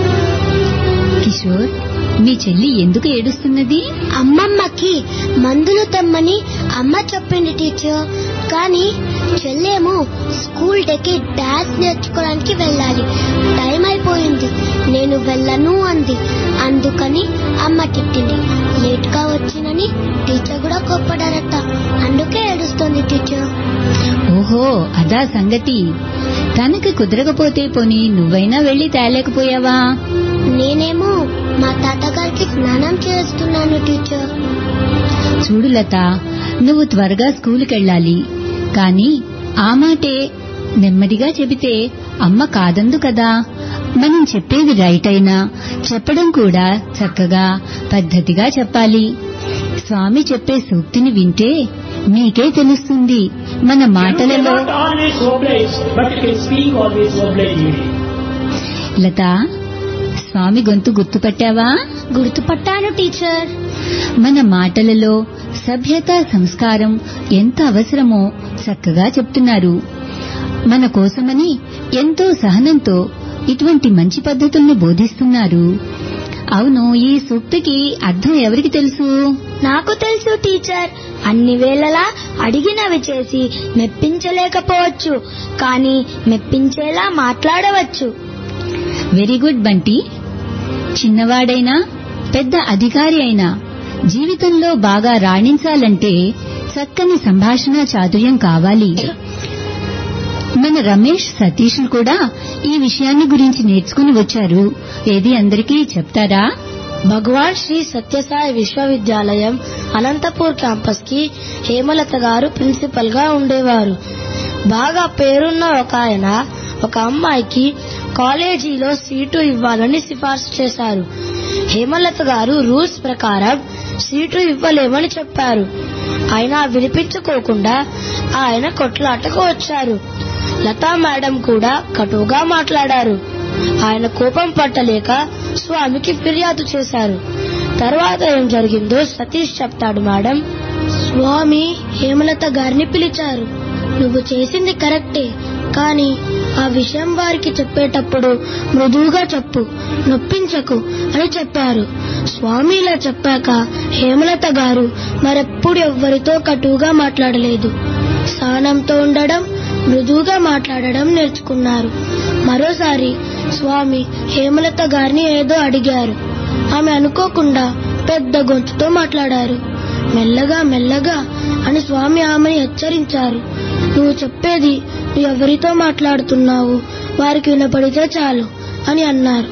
కిషోర్ మీ చెల్లి ఎందుకు ఏడుస్తున్నది అమ్మమ్మకి మందులు తెమ్మని అమ్మ చెప్పింది టీచర్ కానీ చెల్లేమో స్కూల్ డేకి డాన్స్ నేర్చుకోవడానికి వెళ్ళాలి టైం అయిపోయింది నేను వెళ్ళను అంది అందుకని అమ్మ తిట్టింది లేట్ గా వచ్చినని టీచర్ కూడా కోప్పడారట అందుకే ఏడుస్తుంది టీచర్ ఓహో అదా సంగతి తనకి కుదరకపోతే పోని నువ్వైనా వెళ్లి తేలేకపోయావా నేనేమో మా తాతగారికి స్నానం చేస్తున్నాను టీచర్ చూడు లత నువ్వు త్వరగా స్కూలుకెళ్ళాలి కాని ఆ మాటే నెమ్మదిగా చెబితే అమ్మ కాదందు కదా మనం చెప్పేది రైట్ అయినా చెప్పడం కూడా చక్కగా పద్ధతిగా చెప్పాలి స్వామి చెప్పే సూక్తిని వింటే మీకే తెలుస్తుంది మన You మాటలలో cannot always oblige, but you can speak always obligingly. లత స్వామి గొంతు గుర్తుపట్టావా గుర్తుపట్టాను టీచర్ మన మాటలలో సభ్యత సంస్కారం ఎంత అవసరమో చక్కగా చెప్తున్నారు మన కోసమని ఎంతో సహనంతో ఇటువంటి మంచి పద్ధతుల్ని బోధిస్తున్నారు అవును ఈ సూక్తికి అర్థం ఎవరికి తెలుసు నాకు తెలుసు టీచర్ అన్ని వేళలా అడిగినవి చేసి మెప్పించలేకపోవచ్చు కానీ మెప్పించేలా మాట్లాడవచ్చు వెరీ గుడ్ బంటి చిన్నవాడైనా పెద్ద అధికారి అయినా జీవితంలో బాగా రాణించాలంటే చక్కని సంభాషణ చాతుర్యం కావాలి మన రమేష్ సతీష్ కూడా ఈ విషయాన్ని గురించి నేర్చుకుని వచ్చారు ఏది అందరికీ చెప్తారా భగవాన్ శ్రీ సత్యసాయి విశ్వవిద్యాలయం అనంతపూర్ క్యాంపస్ కి హేమలత గారు ప్రిన్సిపల్ గా ఉండేవారు బాగా పేరున్న ఒక ఆయన ఒక అమ్మాయికి కాలేజీలో సీటు ఇవ్వాలని సిఫార్సు చేశారు హేమలత గారు రూల్స్ ప్రకారం సీటు ఇవ్వలేమని చెప్పారు అయినా వినిపించుకోకుండా ఆయన కొట్లాటకు వచ్చారు లతా మేడం కూడా కటువుగా మాట్లాడారు ఆయన కోపం పట్టలేక స్వామికి ఫిర్యాదు చేశారు తర్వాత ఏం జరిగిందో సతీష్ చెప్తాడు మేడం స్వామి హేమలత గారిని పిలిచారు నువ్వు చేసింది కరెక్టే కానీ ఆ విషయం వారికి చెప్పేటప్పుడు మృదువుగా చెప్పు నొప్పించకు అని చెప్పారు స్వామి ఇలా చెప్పాక హేమలత గారు మరెప్పుడు ఎవ్వరితో కటువుగా మాట్లాడలేదు సహనంతో ఉండడం మృదువుగా మాట్లాడడం నేర్చుకున్నారు మరోసారి స్వామి హేమలత గారిని ఏదో అడిగారు ఆమె అనుకోకుండా పెద్ద గొంతుతో మాట్లాడారు మెల్లగా మెల్లగా అని స్వామి ఆమెని హెచ్చరించారు నువ్వు చెప్పేది నువ్వు ఎవరితో మాట్లాడుతున్నావు వారికి వినపడితే చాలు అని అన్నారు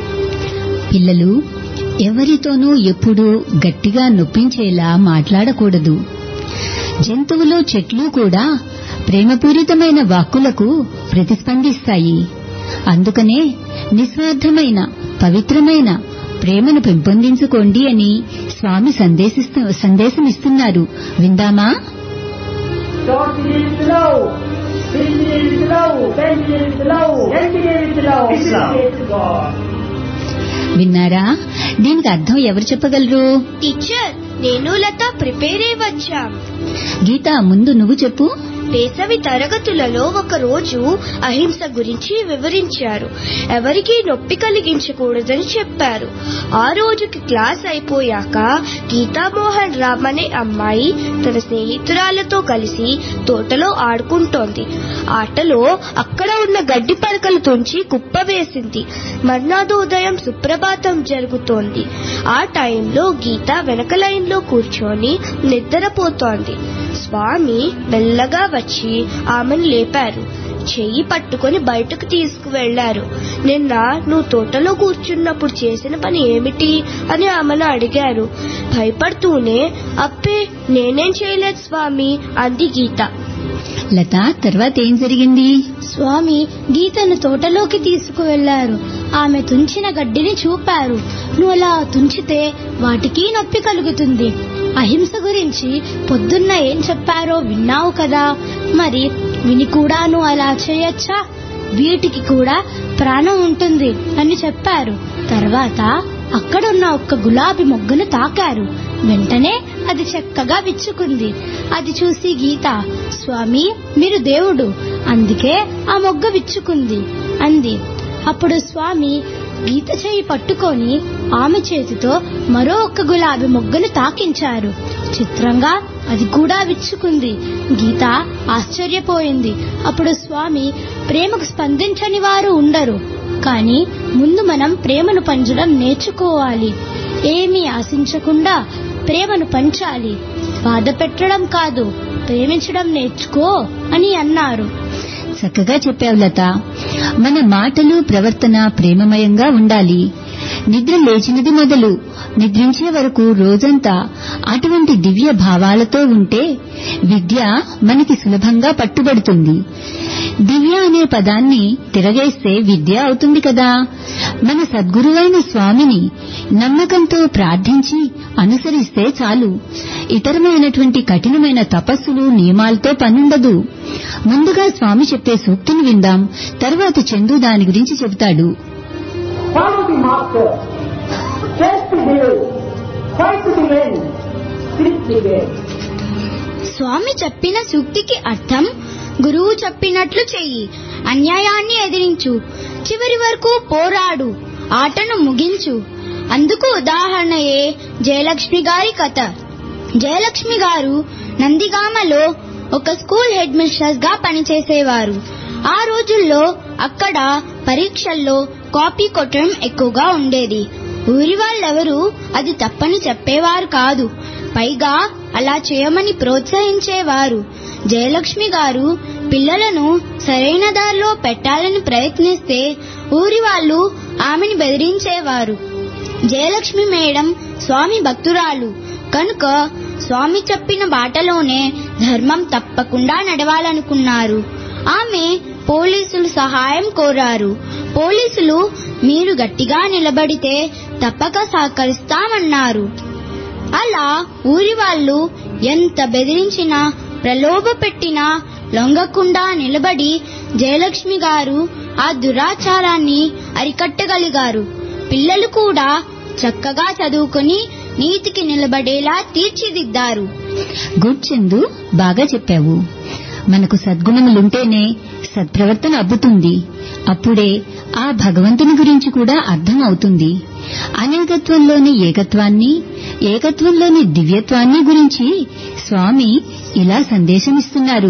పిల్లలు ఎవరితోనూ ఎప్పుడూ గట్టిగా నొప్పించేలా మాట్లాడకూడదు జంతువులు చెట్లు కూడా ప్రేమపూరితమైన వాక్కులకు ప్రతిస్పందిస్తాయి అందుకనే నిస్వార్థమైన పవిత్రమైన ప్రేమను పెంపొందించుకోండి అని స్వామి సందేశిస్తూ సందేశమిస్తున్నారు విందామా Talk to me with love. Speak to me with love. Bend to me with love. End to me with love. It's love. This is God. విన్నారా దీనికి అర్థం ఎవరు చెప్పగలరు టీచర్ నేను లత ప్రిపేర్ అయి వచ్చాం గీత ముందు నువ్వు చెప్పు వేసవి తరగతులలో ఒక రోజు అహింస గురించి వివరించారు ఎవరికీ నొప్పి కలిగించకూడదని చెప్పారు ఆ రోజుకి క్లాస్ అయిపోయాక గీతామోహన్ రామ్ అనే అమ్మాయి తన స్నేహితురాలతో కలిసి తోటలో ఆడుకుంటోంది ఆటలో అక్కడ ఉన్న గడ్డి పడకలు తుంచి కుప్ప వేసింది మర్నాడు ఉదయం సుప్రభాతం జరుగుతోంది ఆ టైంలో గీత వెనక లైన్లో కూర్చొని నిద్రపోతోంది స్వామి మెల్లగా వచ్చి ఆమెను లేపారు చెయ్యి పట్టుకొని బయటకు తీసుకువెళ్లారు నిన్న నువ్వు తోటలో కూర్చున్నప్పుడు చేసిన పని ఏమిటి అని ఆమెను అడిగారు భయపడుతూనే అప్పే నేనేం చేయలేదు స్వామి అంది గీత లత తర్వాత ఏం జరిగింది స్వామి గీతను తోటలోకి తీసుకువెళ్లారు ఆమె తుంచిన గడ్డిని చూపారు నువ్వు అలా తుంచితే వాటికి నొప్పి కలుగుతుంది అహింస గురించి పొద్దున్న ఏం చెప్పారో విన్నావు కదా మరి విని కూడా నువ్వు అలా చేయొచ్చా వీటికి కూడా ప్రాణం ఉంటుంది అని చెప్పారు తర్వాత అక్కడున్న ఒక్క గులాబీ మొగ్గను తాకారు వెంటనే అది చక్కగా విచ్చుకుంది అది చూసి గీత స్వామి మీరు దేవుడు అందుకే ఆ మొగ్గ విచ్చుకుంది అంది అప్పుడు స్వామి గీత చేయి పట్టుకొని ఆమె చేతితో మరో ఒక్క గులాబీ మొగ్గను తాకించారు చిత్రంగా అది కూడా విచ్చుకుంది గీత ఆశ్చర్యపోయింది అప్పుడు స్వామి ప్రేమకు స్పందించని వారు ఉండరు కానీ ముందు మనం ప్రేమను పంచడం నేర్చుకోవాలి ఏమీ ఆశించకుండా ప్రేమను పంచాలి బాధ పెట్టడం కాదు ప్రేమించడం నేర్చుకో అని అన్నారు చక్కగా చెప్పావు లత మన మాటలు ప్రవర్తన ప్రేమమయంగా ఉండాలి నిద్ర లేచినది మొదలు నిద్రించే వరకు రోజంతా అటువంటి దివ్య భావాలతో ఉంటే విద్య మనకి సులభంగా పట్టుబడుతుంది దివ్య అనే పదాన్ని తిరగేస్తే విద్య అవుతుంది కదా మన సద్గురువైన స్వామిని నమ్మకంతో ప్రార్థించి అనుసరిస్తే చాలు ఇతరమైనటువంటి కఠినమైన తపస్సులు నియమాలతో పనుండదు ముందుగా స్వామి చెప్పే సూక్తిని విందాం తరువాత చందు దాని గురించి చెబుతాడు Follow the master. Chase the devil. Fight to the end. Preach the game. స్వామి చెప్పిన సూక్తికి అర్థం గురువు చెప్పినట్లు చెయ్యి అన్యాయాన్ని ఎదిరించు చివరి వరకు పోరాడు ఆటను ముగించు అందుకు ఉదాహరణయే జయలక్ష్మి గారి కథ జయలక్ష్మి గారు నందిగామలో ఒక స్కూల్ హెడ్ మిస్ట్రెస్ గా పనిచేసేవారు ఆ రోజుల్లో అక్కడ పరీక్షల్లో కాపీ కొట్టడం ఎక్కువగా ఉండేది ఊరి వాళ్ళెవరూ అది తప్పని చెప్పేవారు కాదు పైగా అలా చేయమని ప్రోత్సహించేవారు జయలక్ష్మి గారు పిల్లలను సరైన దారిలో పెట్టాలని ప్రయత్నిస్తే ఊరి వాళ్ళు ఆమెని బెదిరించేవారు జయలక్ష్మి మేడం స్వామి భక్తురాలు కనుక స్వామి చెప్పిన బాటలోనే ధర్మం తప్పకుండా నడవాలనుకున్నారు ఆమె పోలీసులు సహాయం కోరారు పోలీసులు మీరు గట్టిగా నిలబడితే తప్పక సహకరిస్తామన్నారు అలా ఊరి వాళ్ళు ఎంత బెదిరించినా ప్రలోభ పెట్టినా లొంగకుండా నిలబడి జయలక్ష్మి గారు ఆ దురాచారాన్ని అరికట్టగలిగారు పిల్లలు కూడా చక్కగా చదువుకుని నీతికి నిలబడేలా తీర్చిదిద్దారు గుడ్ చందు బాగా చెప్పావు మనకు సద్గుణములుంటేనే సత్ప్రవర్తన అబ్బుతుంది అప్పుడే ఆ భగవంతుని గురించి కూడా అర్థం అవుతుంది అనేకత్వంలోని ఏకత్వాన్ని ఏకత్వంలోని దివ్యత్వాన్ని గురించి స్వామి ఇలా సందేశమిస్తున్నారు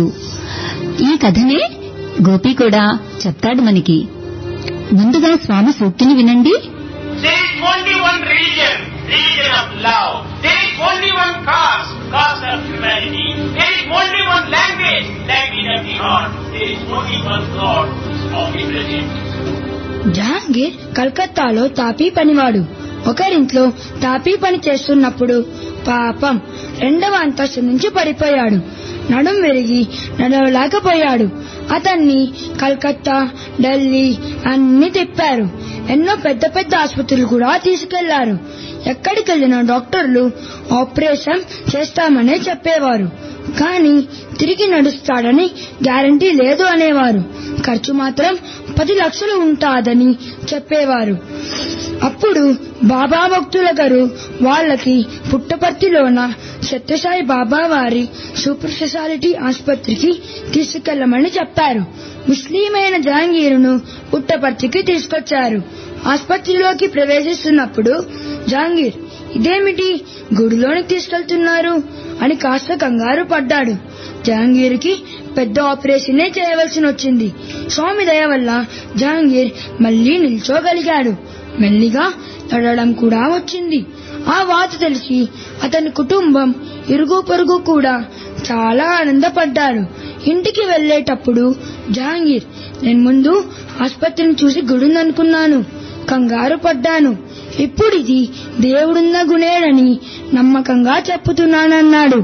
ఈ కథనే గోపి కూడా చెప్తాడు మనకి ముందుగా స్వామి సూక్తిని వినండి There is only one religion, religion of love. There is only one cause, cause of humanity. There is only one language, language of the heart. There is only one God, omnipresent. Jahangir కలకత్తాలో తాపీ పనివాడు ఒకరింట్లో తాపీ పని చేస్తున్నప్పుడు పాపం రెండవ అంతస్తు నుంచి పడిపోయాడు నడుం విరిగి నడవలేకపోయాడు అతన్ని కలకత్తా ఢిల్లీ అన్ని తిప్పారు ఎన్నో పెద్ద పెద్ద ఆసుపత్రులు కూడా తీసుకెళ్లారు ఎక్కడికి వెళ్లిన డాక్టర్లు ఆపరేషన్ చేస్తామనే చెప్పేవారు కానీ తిరిగి నడుస్తాడని గ్యారంటీ లేదు అనేవారు ఖర్చు మాత్రం పది లక్షలు ఉంటాదని చెప్పేవారు అప్పుడు బాబా భక్తుల గారు వాళ్ళకి పుట్టపర్తిలోన సత్యసాయి బాబా వారి సూపర్ స్పెషాలిటీ ఆసుపత్రికి తీసుకెళ్లమని చెప్పారు ముస్లిమైన జహాంగీరును పుట్టపర్తికి తీసుకొచ్చారు ఆసుపత్రిలోకి ప్రవేశిస్తున్నప్పుడు జహాంగీర్ ఇదేమిటి గుడిలోనికి తీసుకెళ్తున్నారు అని కాస్త కంగారు పడ్డాడు జహాంగీర్కి పెద్ద ఆపరేషనే చేయవలసి వచ్చింది స్వామి దయ వల్ల జహాంగీర్ మళ్లీ నిల్చోగలిగాడు మెల్లిగా నడవడం కూడా వచ్చింది ఆ వాత తెలిసి అతని కుటుంబం ఇరుగు పొరుగు కూడా చాలా ఆనందపడ్డారు ఇంటికి వెళ్లేటప్పుడు జహాంగీర్ నేను ముందు ఆసుపత్రిని చూసి గుడుందనుకున్నాను కంగారు పడ్డాను ఇప్పుడు ఇది దేవుడున్న గుణేడని నమ్మకంగా చెప్పుతున్నానన్నాడు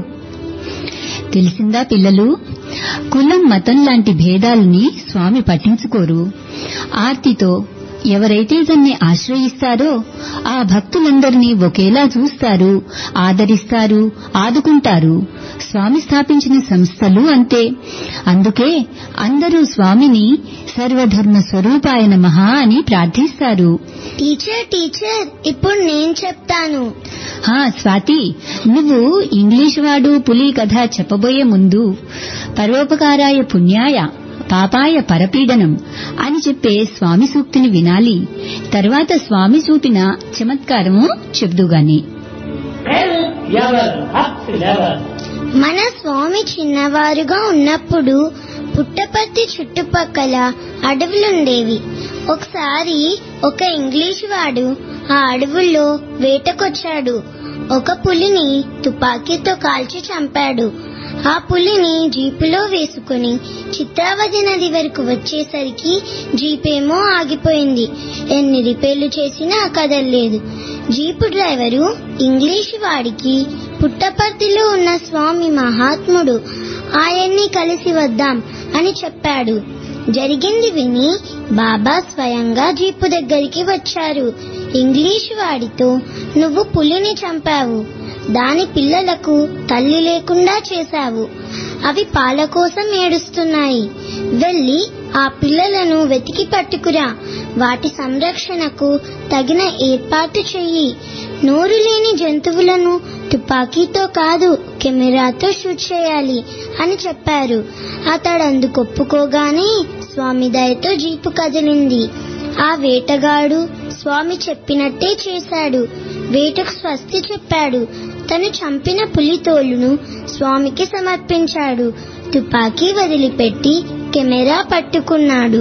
తెలిసిందా పిల్లలు కులం మతం లాంటి భేదాలని స్వామి పట్టించుకోరు ఆర్తితో ఎవరైతే దాన్ని ఆశ్రయిస్తారో ఆ భక్తులందరినీ ఒకేలా చూస్తారు ఆదరిస్తారు ఆదుకుంటారు స్వామి స్థాపించిన సంస్థలు అంతే అందుకే అందరూ స్వామిని సర్వధర్మ స్వరూపాయ నమః అని ప్రార్థిస్తారు టీచర్ టీచర్ ఇప్పుడు నేను చెప్తాను హా స్వాతి నువ్వు ఇంగ్లీష్ వాడు పులి కథ చెప్పబోయే ముందు పరోపకారాయ పుణ్యాయ పాపాయ పరపీడనం అని చెప్పే స్వామి సూక్తిని వినాలి తర్వాత స్వామి చూపిన చమత్కారము చెబుదుగాని Help ever, hurt never. మన స్వామి చిన్నవారుగా ఉన్నప్పుడు పుట్టపర్తి చుట్టుపక్కల అడవులుండేవి ఒకసారి ఒక ఇంగ్లీష్ వాడు ఆ అడవుల్లో వేటకొచ్చాడు ఒక పులిని తుపాకీతో కాల్చి చంపాడు ఆ పులిని జీపులో వేసుకుని చిత్రావతి నది వరకు వచ్చేసరికి జీపేమో ఆగిపోయింది ఎన్ని రిపేర్లు చేసినా కదలలేదు జీపు డ్రైవరు ఇంగ్లీష్ వాడికి పుట్టపర్తిలో ఉన్న స్వామి మహాత్ముడు ఆయన్ని కలిసి వద్దాం అని చెప్పాడు జరిగింది విని బాబా స్వయంగా జీపు దగ్గరికి వచ్చారు ఇంగ్లీష్ వాడితో నువ్వు పులిని చంపావు దాని పిల్లలకు తల్లి లేకుండా చేశావు అవి పాల కోసం ఏడుస్తున్నాయి వెళ్ళి ఆ పిల్లలను వెతికి పట్టుకురా వాటి సంరక్షణకు తగిన ఏర్పాటు చెయ్యి నోరు లేని జంతువులను తుపాకీతో కాదు కెమెరాతో షూట్ చేయాలి అని చెప్పారు అతడు అందుకొప్పుకోగానే స్వామి దయతో జీపు కదిలింది ఆ వేటగాడు స్వామి చెప్పినట్టే చేశాడు వేటకు స్వస్తి చెప్పాడు తను చంపిన పులి తోలును స్వామికి సమర్పించాడు తుపాకీ వదిలిపెట్టి కెమెరా పట్టుకున్నాడు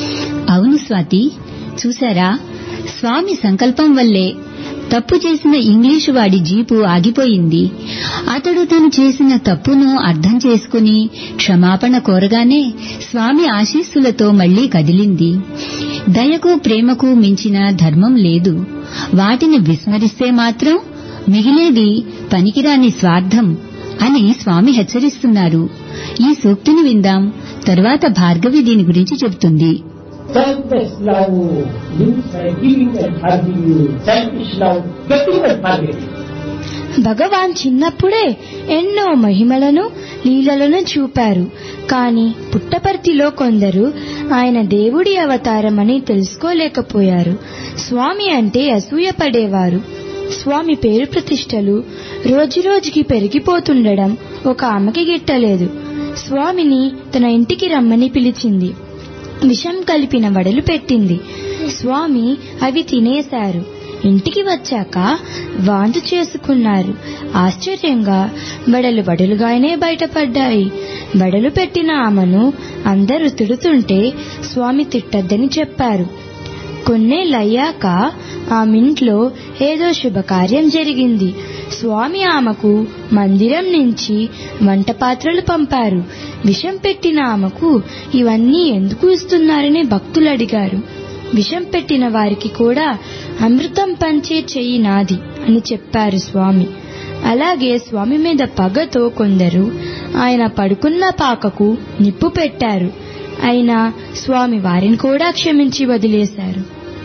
అవును స్వాతి చూసారా స్వామి సంకల్పం వల్లే తప్పు చేసిన ఇంగ్లీషు వాడి జీపు ఆగిపోయింది అతడు తను చేసిన తప్పును అర్థం చేసుకుని క్షమాపణ కోరగానే స్వామి ఆశీస్సులతో మళ్లీ కదిలింది దయకు ప్రేమకు మించిన ధర్మం లేదు వాటిని విస్మరిస్తే మాత్రం మిగిలేది పనికిరాని స్వార్థం అని స్వామి హెచ్చరిస్తున్నారు ఈ సూక్తిని విందాం తర్వాత భార్గవి దీని గురించి చెబుతుంది Selfless love lives by giving and forgiving. Selfish love, getting and forgetting. భగవాన్ చిన్నప్పుడే ఎన్నో మహిమలను లీలలను చూపారు కాని పుట్టపర్తిలో కొందరు ఆయన దేవుడి అవతారమని తెలుసుకోలేకపోయారు స్వామి అంటే అసూయపడేవారు స్వామి పేరు ప్రతిష్టలు రోజురోజుకి పెరిగిపోతుండడం ఒక ఆమెకి గిట్టలేదు స్వామిని తన ఇంటికి రమ్మని పిలిచింది విషం కలిపిన వడలు పెట్టింది స్వామి అవి తినేశారు ఇంటికి వచ్చాక వాంతి చేసుకున్నారు ఆశ్చర్యంగా బడలు బడలుగానే బయటపడ్డాయి బడలు పెట్టిన ఆమెను అందరూ తిడుతుంటే స్వామి తిట్టద్దని చెప్పారు కొన్నేళ్ళయ్యాక ఆమింట్లో ఏదో శుభకార్యం జరిగింది స్వామి ఆమెకు మందిరం నుంచి వంట పాత్రలు పంపారు విషం పెట్టిన ఆమెకు ఇవన్నీ ఎందుకు ఇస్తున్నారని భక్తులు అడిగారు విషం పెట్టిన వారికి కూడా అమృతం పంచే చెయ్యి నాది అని చెప్పారు స్వామి అలాగే స్వామి మీద పగతో కొందరు ఆయన పడుకున్న పాకకు నిప్పు పెట్టారు అయినా స్వామి వారిని కూడా క్షమించి వదిలేశారు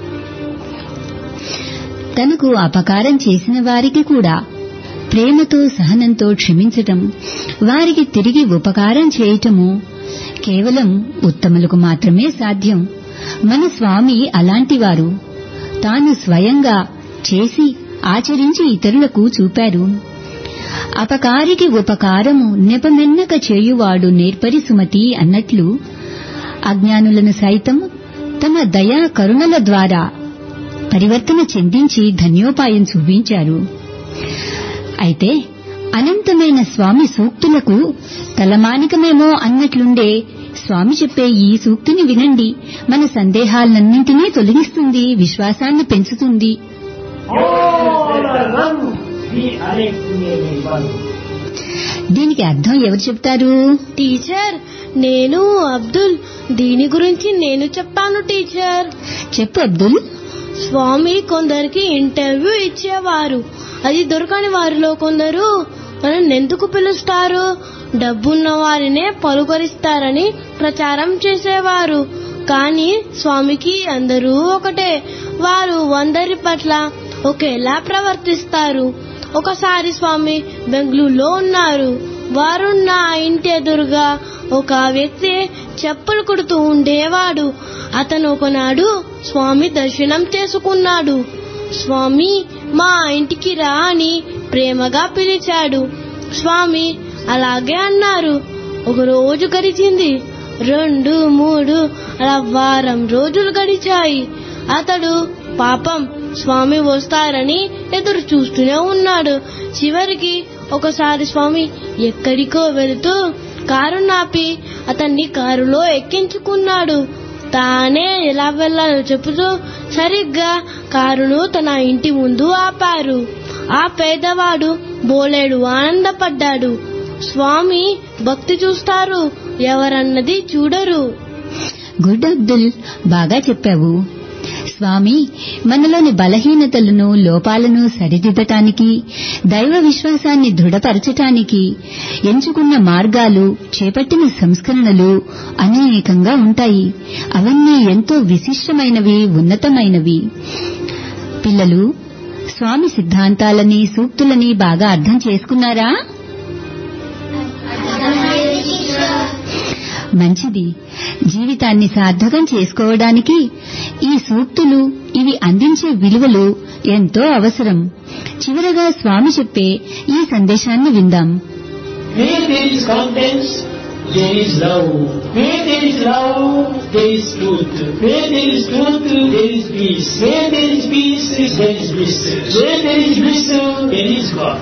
తనకు అపకారం చేసిన వారికి కూడా ప్రేమతో సహనంతో క్షమించటం వారికి తిరిగి ఉపకారం చేయటము కేవలం ఉత్తములకు మాత్రమే సాధ్యం మన స్వామి అలాంటివారు తాను స్వయంగా చేసి ఆచరించి ఇతరులకు చూపారు అపకారికి ఉపకారము నెపమెన్నక చేయువాడు నేర్పరి సుమతి అన్నట్లు అజ్ఞానులను సైతం తమ దయా కరుణల ద్వారా పరివర్తన చెందించి ధన్యోపాయం చూపించారు అయితే అనంతమైన స్వామి సూక్తులకు తలమానికమేమో అన్నట్లుండే స్వామి చెప్పే ఈ సూక్తిని వినండి మన సందేహాలన్నింటినీ తొలగిస్తుంది విశ్వాసాన్ని పెంచుతుంది All are one, we are one. దీనికి అర్థం ఎవరు చెప్తారు టీచర్ నేను అబ్దుల్ దీని గురించి నేను చెప్తాను టీచర్ చెప్పు అబ్దుల్ స్వామి కొందరికి ఇంటర్వ్యూ ఇచ్చేవారు అది దొరకని వారిలో కొందరు మనం ఎందుకు పిలుస్తారు డబ్బున్న వారినే పలుకరిస్తారని ప్రచారం చేసేవారు కానీ స్వామికి అందరూ ఒకటే వారు అందరి పట్ల ఒకేలా ప్రవర్తిస్తారు ఒకసారి స్వామి బెంగళూరులో ఉన్నారు వారున్న ఇంటి ఎదురుగా ఒక వ్యక్తి చెప్పులు కుడుతూ ఉండేవాడు అతను ఒకనాడు స్వామి దర్శనం చేసుకున్నాడు స్వామి మా ఇంటికి రా అని ప్రేమగా పిలిచాడు స్వామి అలాగే అన్నారు ఒక రోజు గడిచింది రెండు మూడు అలా వారం రోజులు గడిచాయి అతడు పాపం స్వామి వస్తారని ఎదురు చూస్తూనే ఉన్నాడు చివరికి ఒకసారి స్వామి ఎక్కడికో వెళుతూ కారు నాపి అతన్ని కారులో ఎక్కించుకున్నాడు తానే ఎలా వెళ్లాలో చెబుతూ సరిగ్గా కారును తన ఇంటి ముందు ఆపారు ఆ పేదవాడు బోలేడు ఆనందపడ్డాడు స్వామి భక్తి చూస్తారు ఎవరన్నది చూడరు గుడ్ అబ్దుల్ బాగా చెప్పావు స్వామి మనలోని బలహీనతలను లోపాలను సరిదిద్దటానికి దైవ విశ్వాసాన్ని దృఢపరచటానికి ఎంచుకున్న మార్గాలు చేపట్టిన సంస్కరణలు అనేకంగా ఉంటాయి అవన్నీ ఎంతో విశిష్టమైనవి ఉన్నతమైనవి పిల్లలు స్వామి సిద్ధాంతాలని సూక్తులని బాగా అర్థం చేసుకున్నారా మంచిది జీవితాన్ని సార్థకం చేసుకోవడానికి ఈ సూక్తులు ఇవి అందించే విలువలు ఎంతో అవసరం చివరగా స్వామి చెప్పే ఈ సందేశాన్ని విందాం Where there is confidence, there is love. Where there is love, there is truth. Where there is truth, there is peace. Where there is peace, there is bliss. Where there is bliss, there is God.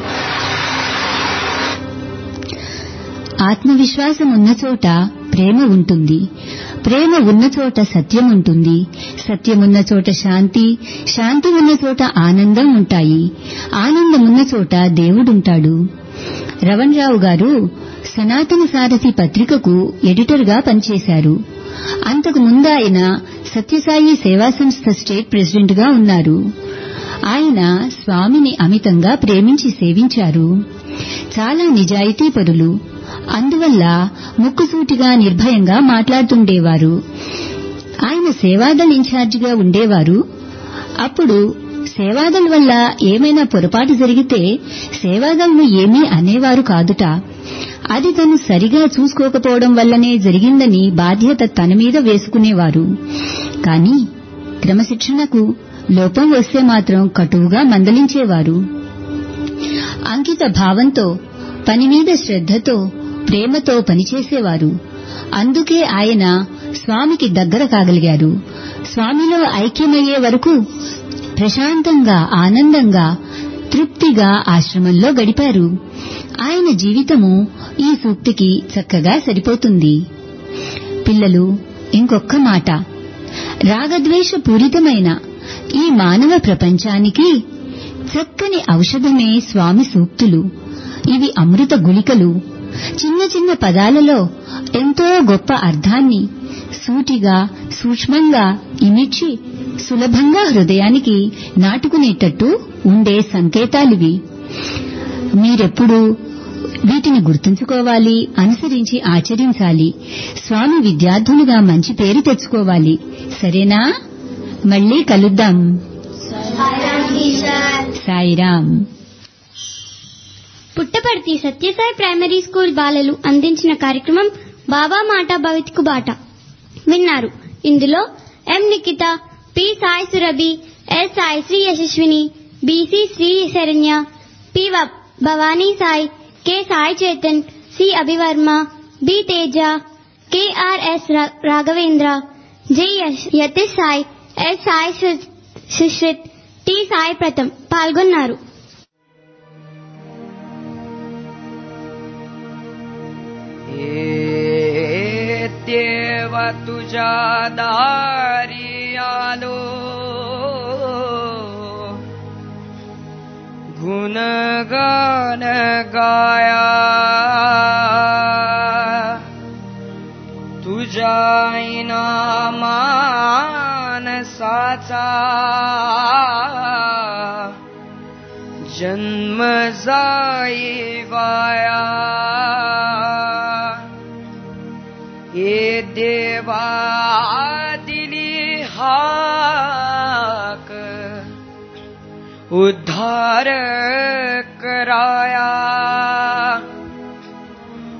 ఆత్మవిశ్వాసం ఉన్న చోట ప్రేమ ఉంటుంది ప్రేమ ఉన్న చోట సత్యం ఉంటుంది సత్యం ఉన్న చోట శాంతి శాంతి ఉన్న చోట ఆనందం ఉంటాయి ఆనందం ఉన్న చోట దేవుడుంటాడు రవణ్ రావు గారు సనాతన సారథి పత్రికకు ఎడిటర్గా పనిచేశారు అంతకు ముందు ఆయన సత్యసాయి సేవా సంస్థ స్టేట్ ప్రెసిడెంట్గా ఉన్నారు ఆయన స్వామిని అమితంగా ప్రేమించి సేవించారు చాలా నిజాయితీపరులు అందువల్ల ముక్కుసూటిగా నిర్భయంగా మాట్లాడుతుండేవారు ఆయన సేవాదళ్ ఇన్ఛార్జిగా ఉండేవారు అప్పుడు సేవాదళ్ వల్ల ఏమైనా పొరపాటు జరిగితే సేవాదళ్ను ఏమీ అనేవారు కాదుట అది తను సరిగా చూసుకోకపోవడం వల్లనే జరిగిందని బాధ్యత తన మీద వేసుకునేవారు కాని క్రమశిక్షణకు లోపం వస్తే మాత్రం కటువుగా మందలించేవారు అంకిత భావంతో పని మీద శ్రద్ధతో ప్రేమతో పనిచేసేవారు అందుకే ఆయన స్వామికి దగ్గర కాగలిగారు స్వామిలో ఐక్యమయ్యే వరకు ప్రశాంతంగా ఆనందంగా తృప్తిగా ఆశ్రమంలో గడిపారు ఆయన జీవితము ఈ సూక్తికి చక్కగా సరిపోతుంది పిల్లలు ఇంకొక్క మాట రాగద్వేష పూరితమైన ఈ మానవ ప్రపంచానికి చక్కని ఔషధమే స్వామి సూక్తులు ఇవి అమృత గుళికలు చిన్న చిన్న పదాలలో ఎంతో గొప్ప అర్థాన్ని సూటిగా సూక్ష్మంగా ఇమిడ్చి సులభంగా హృదయానికి నాటుకునేటట్టు ఉండే సంకేతాలివి మీరెప్పుడు వీటిని గుర్తుంచుకోవాలి అనుసరించి ఆచరించాలి స్వామి విద్యార్థులుగా మంచి పేరు తెచ్చుకోవాలి సరేనా మళ్ళీ కలుద్దాం సాయిరాం పుట్టపర్తి సత్యసాయి ప్రైమరీ స్కూల్ బాలలు అందించిన కార్యక్రమం బాబా మాట భవిత్కు బాట విన్నారు ఇందులో M Nikhita P Sai Surabhi S Sai Sri Yashaswini BC Sri Saranya P వ- Bhavani Sai K Sai Chetan C Abhivarma B Teja KRS రా- రాఘవేంద్ర జై యశ్- యతీష్ సాయి ఎస్ సాయి సు- సుశ్రిత్ టి సాయి ప్రతం పాల్గొన్నారు हे देव तुझ्या दारी आलो गुणगान गाया तुझ्या मानसाचा जन्म जाई वाया हे देवा दिली हाक उद्धार कराया